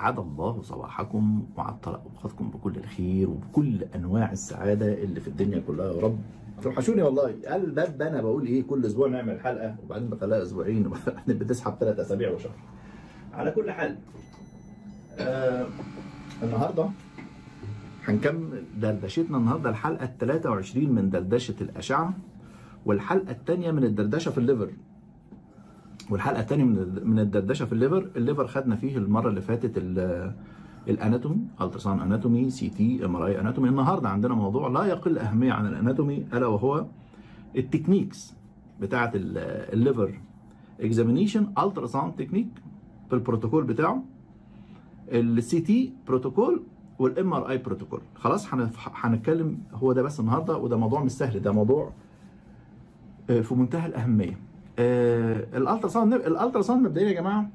اسعد الله صباحكم وعطر اوقاتكم بكل الخير وبكل انواع السعاده اللي في الدنيا كلها يا رب توحشوني والله قال الباب انا بقول ايه كل اسبوع نعمل حلقه وبعدين بخليها اسبوعين وبعدين بتسحب ثلاث اسابيع وشهر على كل حال آه النهارده هنكمل دردشتنا النهارده الحلقه ال 23 من دردشه الاشعه والحلقه الثانيه من الدردشه في الليفر والحلقه الثانيه من من الدردشه في الليفر الليفر خدنا فيه المره اللي فاتت ال- الاناتومي التراساوند اناتومي سي تي ام ار اي اناتومي النهارده عندنا موضوع لا يقل اهميه عن الاناتومي الا وهو التكنيكس بتاعه ال- الليفر اكزامينيشن التراساوند تكنيك في البروتوكول بتاعه السي تي بروتوكول والام ار اي بروتوكول خلاص هنف- هنتكلم هو ده بس النهارده وده موضوع مش سهل ده موضوع آه، في منتهى الاهميه آه، الالتراساوند الالتراساوند مبدئيا يا جماعه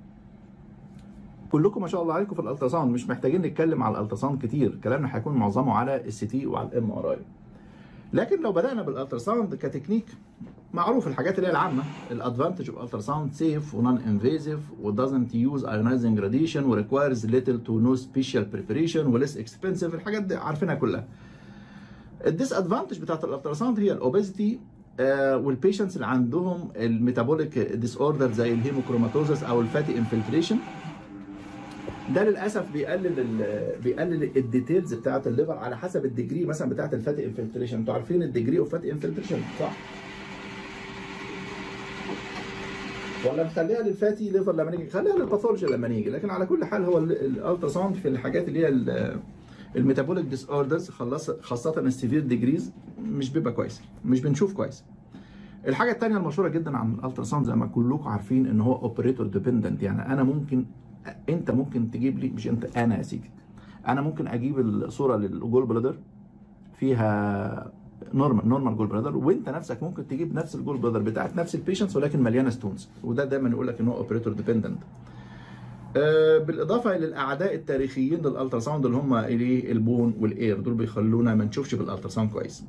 كلكم ما شاء الله عليكم في الالتراساوند مش محتاجين نتكلم على الالتراساوند كتير كلامنا هيكون معظمه على السي تي وعلى الام ار اي لكن لو بدانا بالالتراساوند كتكنيك معروف الحاجات اللي هي العامه الادفانتج اوف التراساوند سيف ونون انفيزيف ودازنت يوز ايونايزنج راديشن وريكوايرز ليتل تو نو سبيشال بريبريشن وليس اكسبنسيف الحاجات دي عارفينها كلها الديس ادفانتج بتاعت الالتراساوند هي الاوبيزيتي آه والبيشنتس اللي عندهم الميتابوليك ديس اوردر زي الهيموكروماتوزس او الفاتي انفلتريشن ده للاسف بيقلل ال بيقلل الديتيلز بتاعت الليفر على حسب الديجري مثلا بتاعت الفاتي انفلتريشن انتوا عارفين الديجري اوف فاتي انفلتريشن صح ولا نخليها للفاتي ليفر لما نيجي خليها للباثولوجي لما نيجي لكن على كل حال هو الالتراساوند في الحاجات اللي هي ال- الميتابوليك ديس اوردرز خاصه السيفير ديجريز مش بيبقى كويس مش بنشوف كويس الحاجه الثانيه المشهوره جدا عن الالتراساوند زي ما كلكم عارفين ان هو اوبريتور ديبندنت يعني انا ممكن انت ممكن تجيب لي مش انت انا يا سيدي انا ممكن اجيب الصوره للجول بلادر فيها نورمال نورمال جول بلادر وانت نفسك ممكن تجيب نفس الجول بلادر بتاعت نفس البيشنتس ولكن مليانه ستونز وده دايما يقول لك ان هو اوبريتور ديبندنت آه، بالاضافه للاعداء التاريخيين للالتراساوند اللي هم الايه البون والاير دول بيخلونا ما نشوفش بالالتراساوند كويس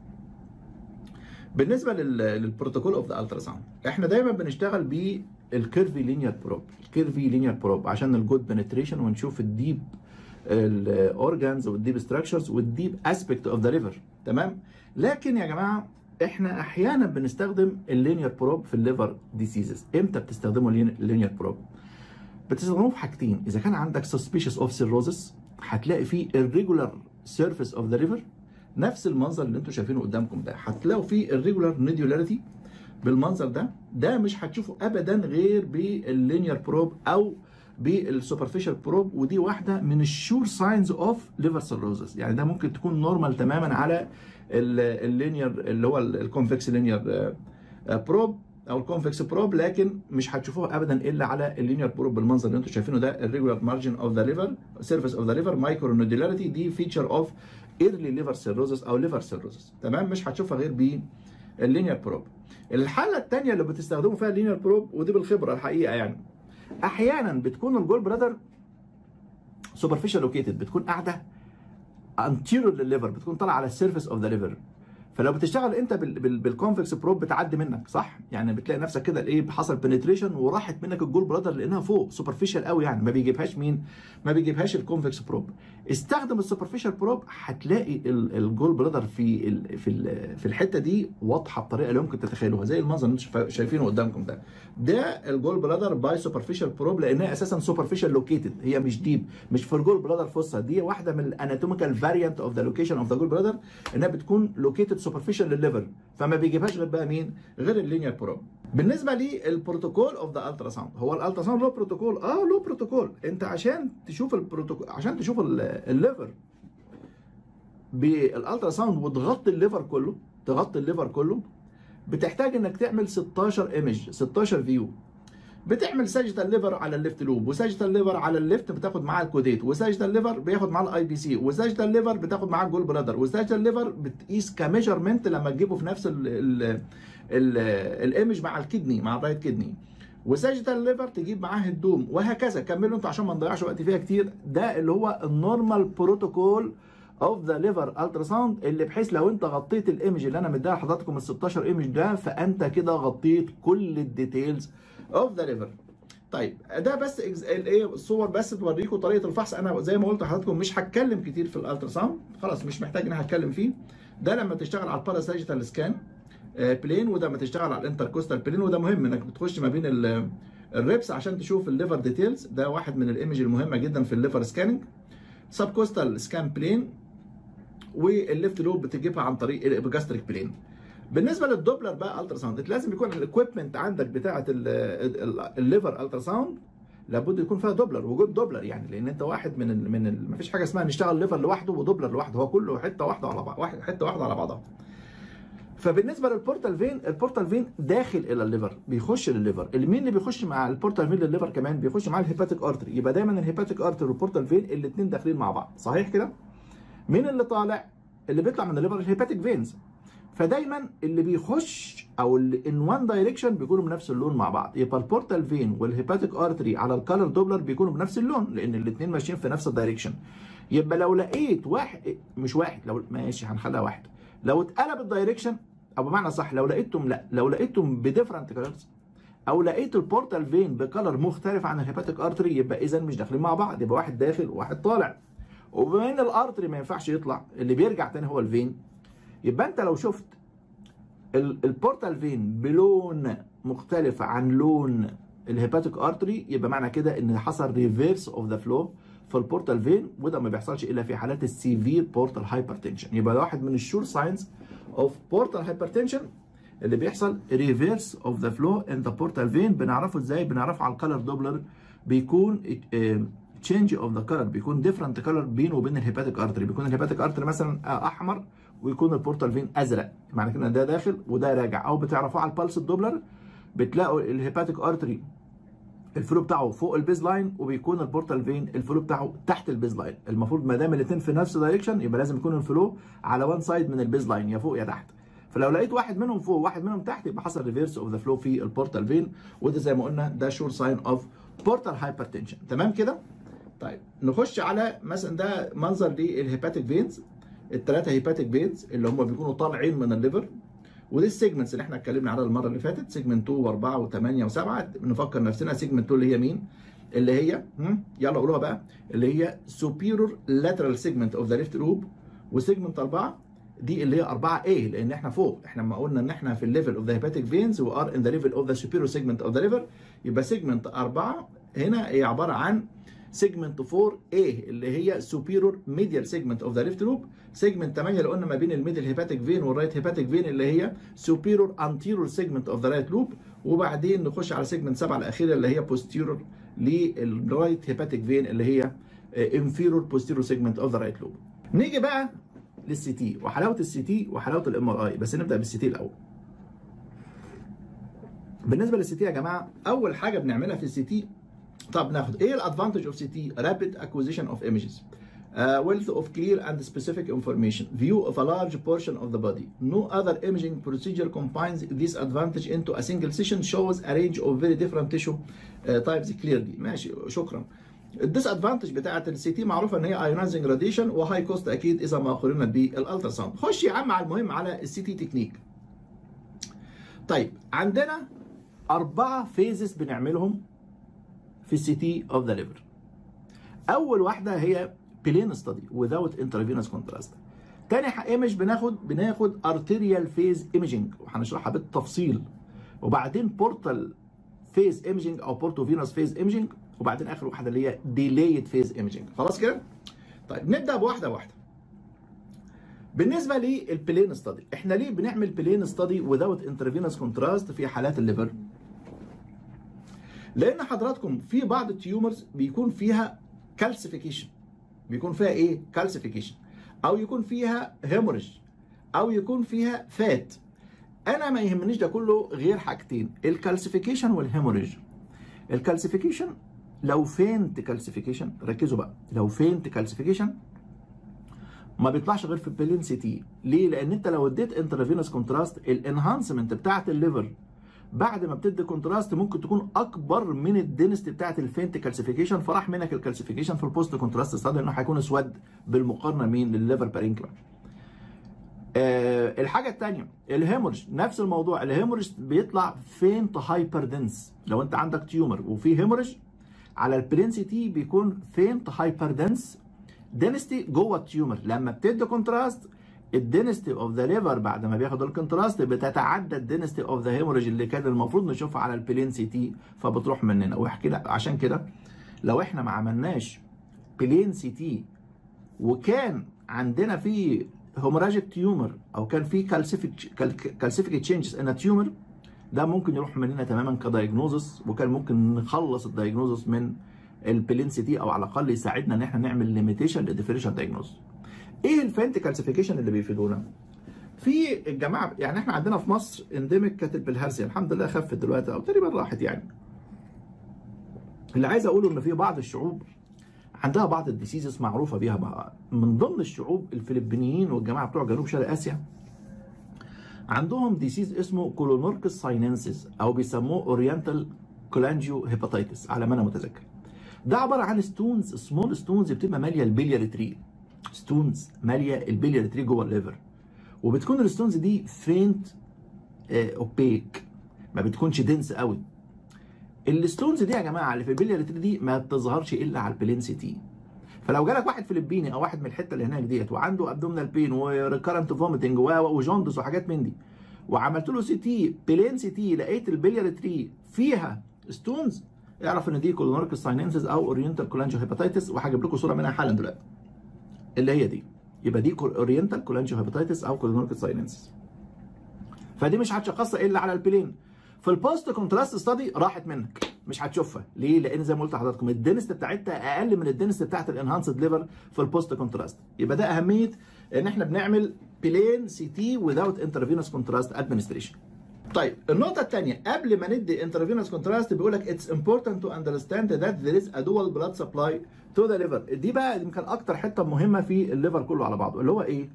بالنسبه لل- للبروتوكول اوف ذا التراساوند احنا دايما بنشتغل بالكيرفي لينير بروب الكيرفي لينير بروب عشان الجود بنتريشن ونشوف الديب الاورجانز والديب ستراكشرز والديب اسبكت اوف ذا ليفر تمام لكن يا جماعه احنا احيانا بنستخدم اللينير بروب في الليفر ديسيزز امتى بتستخدموا اللينير بروب بتستخدموه في حاجتين اذا كان عندك suspicious of cirrhosis هتلاقي فيه irregular surface of the liver نفس المنظر اللي انتم شايفينه قدامكم ده هتلاقوا فيه irregular nodularity بالمنظر ده ده مش هتشوفه ابدا غير باللينير بروب او بالسوبرفيشال بروب ودي واحده من الشور ساينز اوف ليفر سيروزس يعني ده ممكن تكون نورمال تماما على اللينير اللي هو الكونفكس لينير بروب او الكونفكس بروب لكن مش هتشوفوها ابدا الا على اللينير بروب بالمنظر اللي انتم شايفينه ده الريجولار مارجن اوف ذا ليفر سيرفيس اوف ذا ليفر مايكرو نودولاريتي دي فيتشر اوف ايرلي ليفر سيروزس او ليفر سيروزس تمام مش هتشوفها غير باللينير بروب الحاله الثانيه اللي بتستخدموا فيها اللينير بروب ودي بالخبره الحقيقه يعني احيانا بتكون الجول برادر سوبرفيشال لوكيتد بتكون قاعده انتيريور للليفر بتكون طالعه على السيرفيس اوف ذا ليفر فلو بتشتغل انت بال- بال- بالكونفكس بروب بتعدي منك صح يعني بتلاقي نفسك كده ايه حصل بنتريشن وراحت منك الجول برادر لانها فوق سوبرفيشال قوي يعني ما بيجيبهاش مين ما بيجيبهاش الكونفكس بروب استخدم السوبرفيشال بروب هتلاقي ال- الجول برادر في ال في ال في الحته دي واضحه بطريقه لا يمكن تتخيلوها زي المنظر اللي انتم شايفا- شايفينه قدامكم ده ده الجول برادر باي سوبرفيشال بروب لانها اساسا سوبرفيشال لوكيتد هي مش ديب مش في الجول برادر فوسا دي واحده من الاناتوميكال فاريانت اوف ذا لوكيشن اوف ذا جول برادر انها بتكون لوكيتد سوبرفيشال للليفر فما بيجيبهاش غير بقى مين غير اللينير بروب بالنسبه للبروتوكول اوف ذا التراساوند هو الالتراساوند له بروتوكول اه له بروتوكول انت عشان تشوف البروتوكول عشان تشوف ال- الليفر بالالتراساوند وتغطي الليفر كله تغطي الليفر كله بتحتاج انك تعمل 16 ايمج 16 فيو بتعمل ساجيتال ليفر على الليفت لوب وساجيتال ليفر على الليفت بتاخد معاه الكوديت وساجيتال ليفر بياخد معاه الاي بي سي وساجيتال ليفر بتاخد معاه الجول بلادر وساجيتال ليفر بتقيس كميجرمنت لما تجيبه في نفس ال ال ال الايمج مع الكدني مع الرايت كدني وساجيتال ليفر تجيب معاه الدوم وهكذا كملوا انتوا عشان ما نضيعش وقت فيها كتير ده اللي هو النورمال بروتوكول اوف ذا ليفر التراساوند اللي بحيث لو انت غطيت الايمج اللي انا مديها لحضراتكم ال 16 ايمج ده فانت كده غطيت كل الديتيلز اوف ذا ليفر طيب ده بس الايه الصور بس توريكم طريقه الفحص انا زي ما قلت لحضراتكم مش هتكلم كتير في الالترا ساوند خلاص مش محتاج ان انا هتكلم فيه ده لما تشتغل على الباراساجيتال سكان بلين وده لما تشتغل على الانتركوستال بلين وده مهم انك بتخش ما بين الريبس عشان تشوف الليفر ديتيلز ده واحد من الايمج المهمه جدا في الليفر سكاننج سب كوستال سكان بلين والليفت لوب بتجيبها عن طريق الابجاستريك بلين بالنسبه للدوبلر بقى الترا ساوند لازم يكون الاكويبمنت عندك بتاعه الليفر الترا ساوند لابد يكون فيها دوبلر وجود دوبلر يعني لان انت واحد من ال من ال مفيش حاجه اسمها نشتغل ليفر لوحده ودوبلر لوحده هو كله حته واحده على بعض واحد حته واحده على بعضها فبالنسبه للبورتال فين البورتال فين داخل الى الليفر بيخش للليفر مين اللي بيخش مع البورتال فين للليفر كمان بيخش مع الهيباتيك ارتري يبقى دايما الهيباتيك ارتري والبورتال فين الاثنين داخلين مع بعض صحيح كده مين اللي طالع اللي بيطلع من الليفر الهيباتيك فينز فدايما اللي بيخش او اللي ان وان دايركشن بيكونوا بنفس اللون مع بعض يبقى البورتال فين والهيباتيك ارتري على الكالر دوبلر بيكونوا بنفس اللون لان الاثنين ماشيين في نفس الدايركشن يبقى لو لقيت واحد مش واحد لو ماشي هنخليها واحد لو اتقلب الدايركشن او بمعنى صح لو لقيتهم لا لو لقيتهم بديفرنت كلرز او لقيت البورتال فين بكلر مختلف عن الهيباتيك ارتري يبقى اذا مش داخلين مع بعض يبقى واحد داخل وواحد طالع وبما ان الارتري ما ينفعش يطلع اللي بيرجع تاني هو الفين يبقى انت لو شفت البورتال فين بلون مختلف عن لون الهيباتيك ارتري يبقى معنى كده ان حصل ريفيرس اوف ذا فلو في البورتال فين وده ما بيحصلش الا في حالات السيفير بورتال هايبرتنشن يبقى ده واحد من الشور ساينز اوف بورتال هايبرتنشن اللي بيحصل ريفيرس اوف ذا فلو ان ذا بورتال فين بنعرفه ازاي بنعرفه على الكالر دوبلر بيكون تشينج اوف ذا كلر بيكون ديفرنت كلر بينه وبين الهيباتيك ارتري بيكون الهيباتيك ارتري مثلا احمر ويكون البورتال فين ازرق معنى كده ده داخل وده راجع او بتعرفوه على البلس الدوبلر بتلاقوا الهيباتيك ارتري الفلو بتاعه فوق البيز لاين وبيكون البورتال فين الفلو بتاعه تحت البيز لاين المفروض ما دام الاثنين في نفس دايركشن يبقى لازم يكون الفلو على وان سايد من البيز لاين يا فوق يا تحت فلو لقيت واحد منهم فوق وواحد منهم تحت يبقى حصل ريفيرس اوف ذا فلو في البورتال فين وده زي ما قلنا ده شور ساين اوف بورتال هايبرتنشن تمام كده طيب نخش على مثلا ده منظر للهيباتيك فينز الثلاثه هيباتيك فينز اللي هم بيكونوا طالعين من الليفر ودي السيجمنتس اللي احنا اتكلمنا عنها المره اللي فاتت سيجمنت 2 و4 و8 و7 بنفكر نفسنا سيجمنت 2 اللي هي مين؟ اللي هي يلا قولوها بقى اللي هي superior lateral segment of the left loop وسيجمنت 4 دي اللي هي 4 A لان احنا فوق احنا لما قلنا ان احنا في الليفل اوف ذا هيباتيك فينز و ار ان ذا ليفل اوف ذا superior segment اوف ذا liver يبقى سيجمنت 4 هنا هي عباره عن سيجمنت 4 A اللي هي superior medial segment of the left loop سيجمنت 8 اللي قلنا ما بين الميدل هيباتيك فين والرايت هيباتيك فين اللي هي superior anterior segment of the right loop وبعدين نخش على سيجمنت 7 الاخيره اللي هي posterior للرايت هيباتيك فين اللي هي inferior posterior segment of the right loop نيجي بقى للسي تي وحلاوه السي تي وحلاوه الام ار اي بس نبدا بالسي تي الاول بالنسبه للسي تي يا جماعه اول حاجه بنعملها في السي تي طب ناخد ايه الادفانتج اوف سي تي رابيد acquisition of images uh, wealth of clear and specific information view of a large portion of the body no other imaging procedure combines this advantage into a single session shows a range of very different tissue uh, types clearly ماشي شكرا الديس ادفانتج بتاعت السي تي معروفه ان هي ايونايزنج راديشن وهاي كوست اكيد اذا ما قارنا بالالترا ساوند خش يا عم على المهم على السي تي تكنيك طيب عندنا اربعه فيزز بنعملهم في السي تي اوف ذا ليفر اول واحده هي بلين ستادي without intravenous contrast تاني ايمج بناخد بناخد ارتيريال فيز ايمجنج وهنشرحها بالتفصيل وبعدين بورتال فيز ايمجنج او بورتو فينوس فيز ايمجنج وبعدين اخر واحده اللي هي ديلايد فيز ايمجنج خلاص كده طيب نبدا بواحده واحده بالنسبه للبلين ستادي احنا ليه بنعمل بلين ستادي without intravenous contrast في حالات الليفر لان حضراتكم في بعض التيومرز بيكون فيها كالسيفيكيشن بيكون فيها ايه كالسيفيكيشن او يكون فيها هيموريج او يكون فيها فات انا ما يهمنيش ده كله غير حاجتين الكالسيفيكيشن والهيموريج الكالسيفيكيشن لو فينت كالسيفيكيشن ركزوا بقى لو فينت كالسيفيكيشن ما بيطلعش غير في البلين سي تي ليه لان انت لو اديت انترافينوس كونتراست الانهانسمنت بتاعه الليفر بعد ما بتدي كونتراست ممكن تكون اكبر من الدنست بتاعه الفينت كالسيفيكيشن فراح منك الكالسيفيكيشن في البوست كونتراست ستادي انه هيكون اسود بالمقارنه مين للليفر بارينكلا آه الحاجه الثانيه الهيمورج نفس الموضوع الهيمورج بيطلع فينت هايبر دنس لو انت عندك تيومر وفي هيمورج على البرنسيتي بيكون فينت هايبر دنس دنستي جوه التيومر لما بتدي كونتراست الدنستي اوف ذا ليفر بعد ما بياخد الكونتراست بتتعدى الدنستي اوف ذا هيموريج اللي كان المفروض نشوفها على البلين سي تي فبتروح مننا واحكي لك عشان كده لو احنا ما عملناش بلين سي تي وكان عندنا في هيموراجيك تيومر او كان في كالسيفيك تشينجز ان تيومر ده ممكن يروح مننا تماما كدايجنوزس وكان ممكن نخلص الدايجنوزس من البلين سي تي او على الاقل يساعدنا ان احنا نعمل ليميتيشن للديفرنشال دايجنوز ايه الفنت كالسيفيكيشن اللي بيفيدونا في الجماعه يعني احنا عندنا في مصر انديميك كانت بالهرسيا الحمد لله خفت دلوقتي او تقريبا راحت يعني اللي عايز اقوله ان في بعض الشعوب عندها بعض الديسيزز معروفه بيها بقى. من ضمن الشعوب الفلبينيين والجماعه بتوع جنوب شرق اسيا عندهم ديسيز اسمه كولونوركس سايننسيس او بيسموه اورينتال كولانجيو هيباتيتس على ما انا متذكر ده عباره عن ستونز سمول ستونز بتبقى ماليه البلياري تري ستونز ماليه البلياري تري جوه الليفر وبتكون الستونز دي فينت اوبيك ما بتكونش دنس قوي الستونز دي يا جماعه اللي في البلياري تري دي ما بتظهرش الا على البلين سي تي فلو جالك واحد فلبيني او واحد من الحته اللي هناك ديت وعنده ابدومينال بين وريكارنت فوميتنج وجوندس وحاجات من دي وعملت له سي تي بلين سي تي لقيت البلياري تري فيها ستونز اعرف ان دي كولونوريك سايننسز او اورينتال كولانجيو هيباتيتس وهجيب لكم صوره منها حالا دلوقتي اللي هي دي يبقى دي اورينتال كولانجيو هيباتيتس او كولونوريك سايننسز فدي مش هتشخصها الا على البلين في البوست كونتراست ستادي راحت منك مش هتشوفها ليه لان زي ما قلت لحضراتكم الدنست بتاعتها اقل من الدنست بتاعت الانهانسد ليفر في البوست كونتراست يبقى ده اهميه ان احنا بنعمل بلين سي تي without intravenous contrast administration طيب النقطة الثانية قبل ما ندي intravenous contrast بيقول لك it's important to understand that there is a dual blood supply to the liver دي بقى يمكن أكتر حتة مهمة في الليفر كله على بعضه اللي هو إيه؟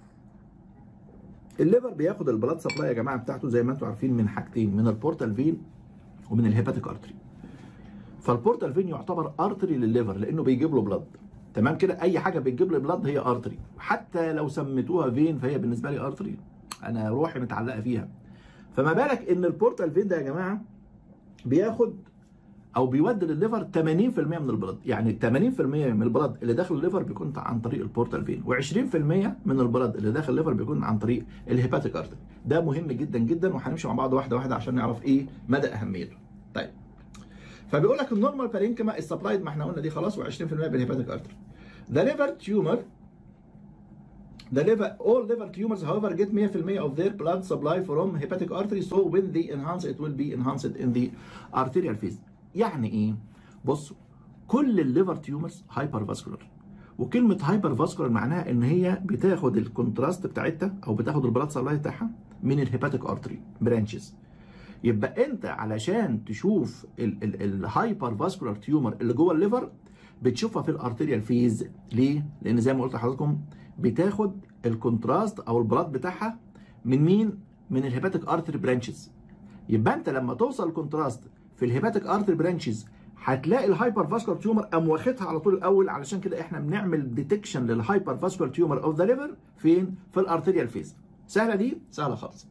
الليفر بياخد البلاد سبلاي يا جماعة بتاعته زي ما أنتم عارفين من حاجتين من البورتال فين ومن الهيباتيك ارتري فالبورتال فين يعتبر ارتري للليفر لانه بيجيب له بلاد تمام كده اي حاجه بتجيب لي بلاد هي ارتري حتى لو سميتوها فين فهي بالنسبه لي ارتري انا روحي متعلقه فيها فما بالك ان البورتال فين ده يا جماعه بياخد او بيودي للليفر 80% من البلد يعني 80% من البلد اللي داخل الليفر بيكون عن طريق البورتال فين و20% من البلد اللي داخل الليفر بيكون عن طريق الهيباتيك ارتري ده مهم جدا جدا وهنمشي مع بعض واحده واحده عشان نعرف ايه مدى اهميته طيب فبيقول لك النورمال بارينكما السبلايد ما احنا قلنا دي خلاص و20% بالهيباتيك ارتري The liver tumor The liver, all liver tumors, however, get 100% of their blood supply from hepatic artery, so when they enhance, it will be enhanced in the arterial phase. يعني ايه؟ بصوا كل الليفر تيومرز هايبر فاسكولار وكلمه هايبر فاسكولار معناها ان هي بتاخد الكونتراست بتاعتها او بتاخد البلاد سبلاي بتاعها من الهيباتيك ارتري برانشز يبقى انت علشان تشوف الهايبر فاسكولار تيومر اللي جوه الليفر بتشوفها في الارتيريال فيز ليه؟ لان زي ما قلت لحضراتكم بتاخد الكونتراست او البلاد بتاعها من مين؟ من الهيباتيك ارتري برانشز يبقى انت لما توصل الكونتراست في الهيباتيك ارتري برانشز هتلاقي الهايبر فاسكولار تيومر قام واخدها على طول الاول علشان كده احنا بنعمل ديتكشن للهايبر فاسكولار تيومر اوف ذا ليفر فين؟ في الارتيريال فيز سهله دي؟ سهله خالص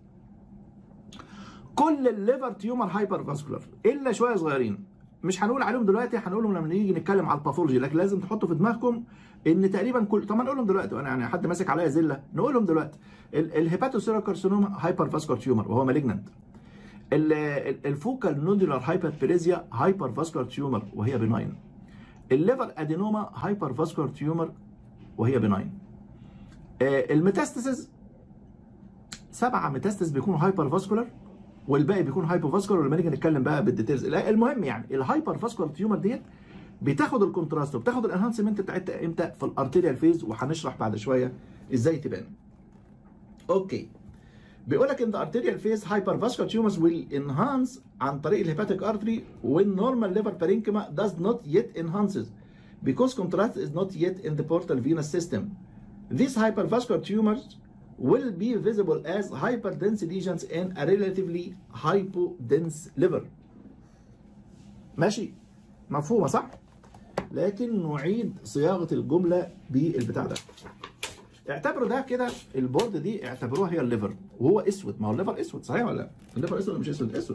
كل الليفر تيومر هايبر فاسكولار الا شويه صغيرين مش هنقول عليهم دلوقتي هنقولهم لما نيجي نتكلم على الباثولوجي لكن لازم تحطوا في دماغكم ان تقريبا كل طب ما نقولهم دلوقتي وانا يعني حد ماسك عليا زله نقولهم دلوقتي الهيباتوسيرال كارسينوما هايبر فاسكولار تيومر وهو مالجننت الفوكال نودولار هايبربليزيا هايبر فاسكولار تيومر وهي بناين الليفر ادينوما هايبر فاسكولار تيومر وهي بناين الميتاستاسيس سبعه ميتاستاس بيكونوا هايبر فاسكولار والباقي بيكون هايبو فاسكولار ولما نيجي نتكلم بقى بالديتيلز المهم يعني الهايبر فاسكولار تيومر ديت بتاخد الكونتراست وبتاخد الانهانسمنت بتاعتها امتى في الارتيريال فيز وهنشرح بعد شويه ازاي تبان اوكي بيقول لك ان ذا arterial phase hypervascular tumors will enhance عن طريق الهيباتيك artery when normal liver parenchyma does not yet enhances because contrast is not yet in the portal venous system. These hypervascular tumors will be visible as hyperdense lesions in a relatively hypodense liver. ماشي مفهومه صح؟ لكن نعيد صياغه الجمله بالبتاع ده. اعتبروا ده كده البورد دي اعتبروها هي الليفر وهو اسود ما هو الليفر اسود صحيح ولا لا؟ الليفر اسود ولا مش اسود؟ اسود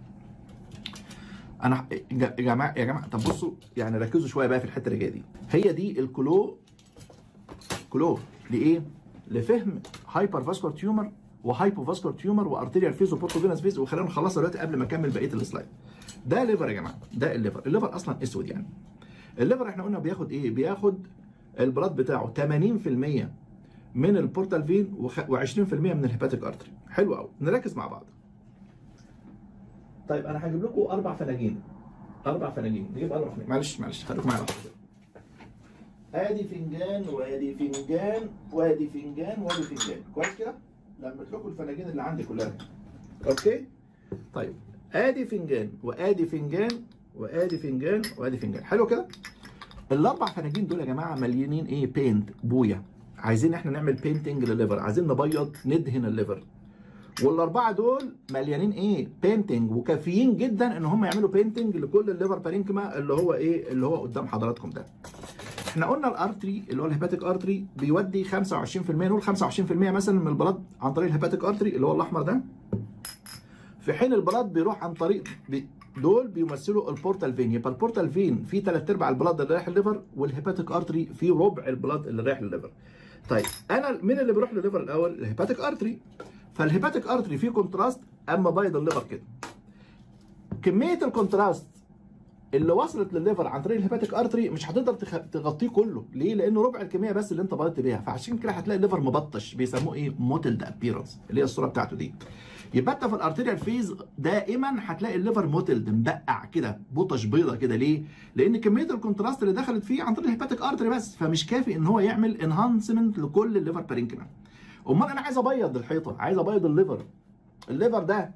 انا يا جماعه يا جماعه طب بصوا يعني ركزوا شويه بقى في الحته اللي جايه دي هي دي الكلو كلو لايه؟ لفهم هايبر فاسكولار تيومر وهايبو فاسكولار تيومر وارتيريال فيز وبورتوفينس فيز وخلينا نخلصها دلوقتي قبل ما اكمل بقيه السلايد. ده ليفر يا جماعه ده الليفر، الليفر اصلا اسود يعني. الليفر احنا قلنا بياخد ايه؟ بياخد البلاد بتاعه 80% من البورتال فين و20% من الهيباتيك ارتري. حلو قوي، نركز مع بعض. طيب انا هجيب لكم اربع فناجين. اربع فناجين، نجيب اربع فناجين، معلش معلش خليكم معايا لحظه ادي فنجان وادي فنجان وادي فنجان وادي فنجان كويس كده لما لكم الفناجين اللي عندي كلها اوكي طيب ادي فنجان وادي فنجان وادي فنجان وادي فنجان حلو كده الاربع فناجين دول يا جماعه مليانين ايه بينت بويا عايزين احنا نعمل بينتنج للليفر عايزين نبيض ندهن الليفر والاربعه دول مليانين ايه بينتنج وكافيين جدا ان هم يعملوا بينتنج لكل الليفر بارينكما اللي هو ايه اللي هو قدام حضراتكم ده احنا قلنا الارتري اللي هو الهيباتيك ارتري بيودي 25% نقول 25% مثلا من البلد عن طريق الهيباتيك ارتري اللي هو الاحمر ده في حين البلد بيروح عن طريق بي دول بيمثلوا البورتال فين يبقى البورتال فين فيه ثلاث ارباع البلد اللي رايح الليفر والهيباتيك ارتري فيه ربع البلد اللي رايح للليفر طيب انا مين اللي بيروح للليفر الاول الهيباتيك ارتري فالهيباتيك ارتري فيه كونتراست اما بيض الليفر كده كميه الكونتراست اللي وصلت للليفر عن طريق الهيباتيك ارتري مش هتقدر تخ... تغطيه كله ليه لانه ربع الكميه بس اللي انت بيضت بيها فعشان كده هتلاقي الليفر مبطش بيسموه ايه موتلد ابييرنس اللي هي الصوره بتاعته دي يبقى انت في الارتيريال فيز دائما هتلاقي الليفر موتلد مبقع كده بطش بيضه كده ليه لان كميه الكونتراست اللي دخلت فيه عن طريق الهيباتيك ارتري بس فمش كافي ان هو يعمل انهانسمنت لكل الليفر بارينكما امال انا عايز ابيض الحيطه عايز ابيض الليفر الليفر ده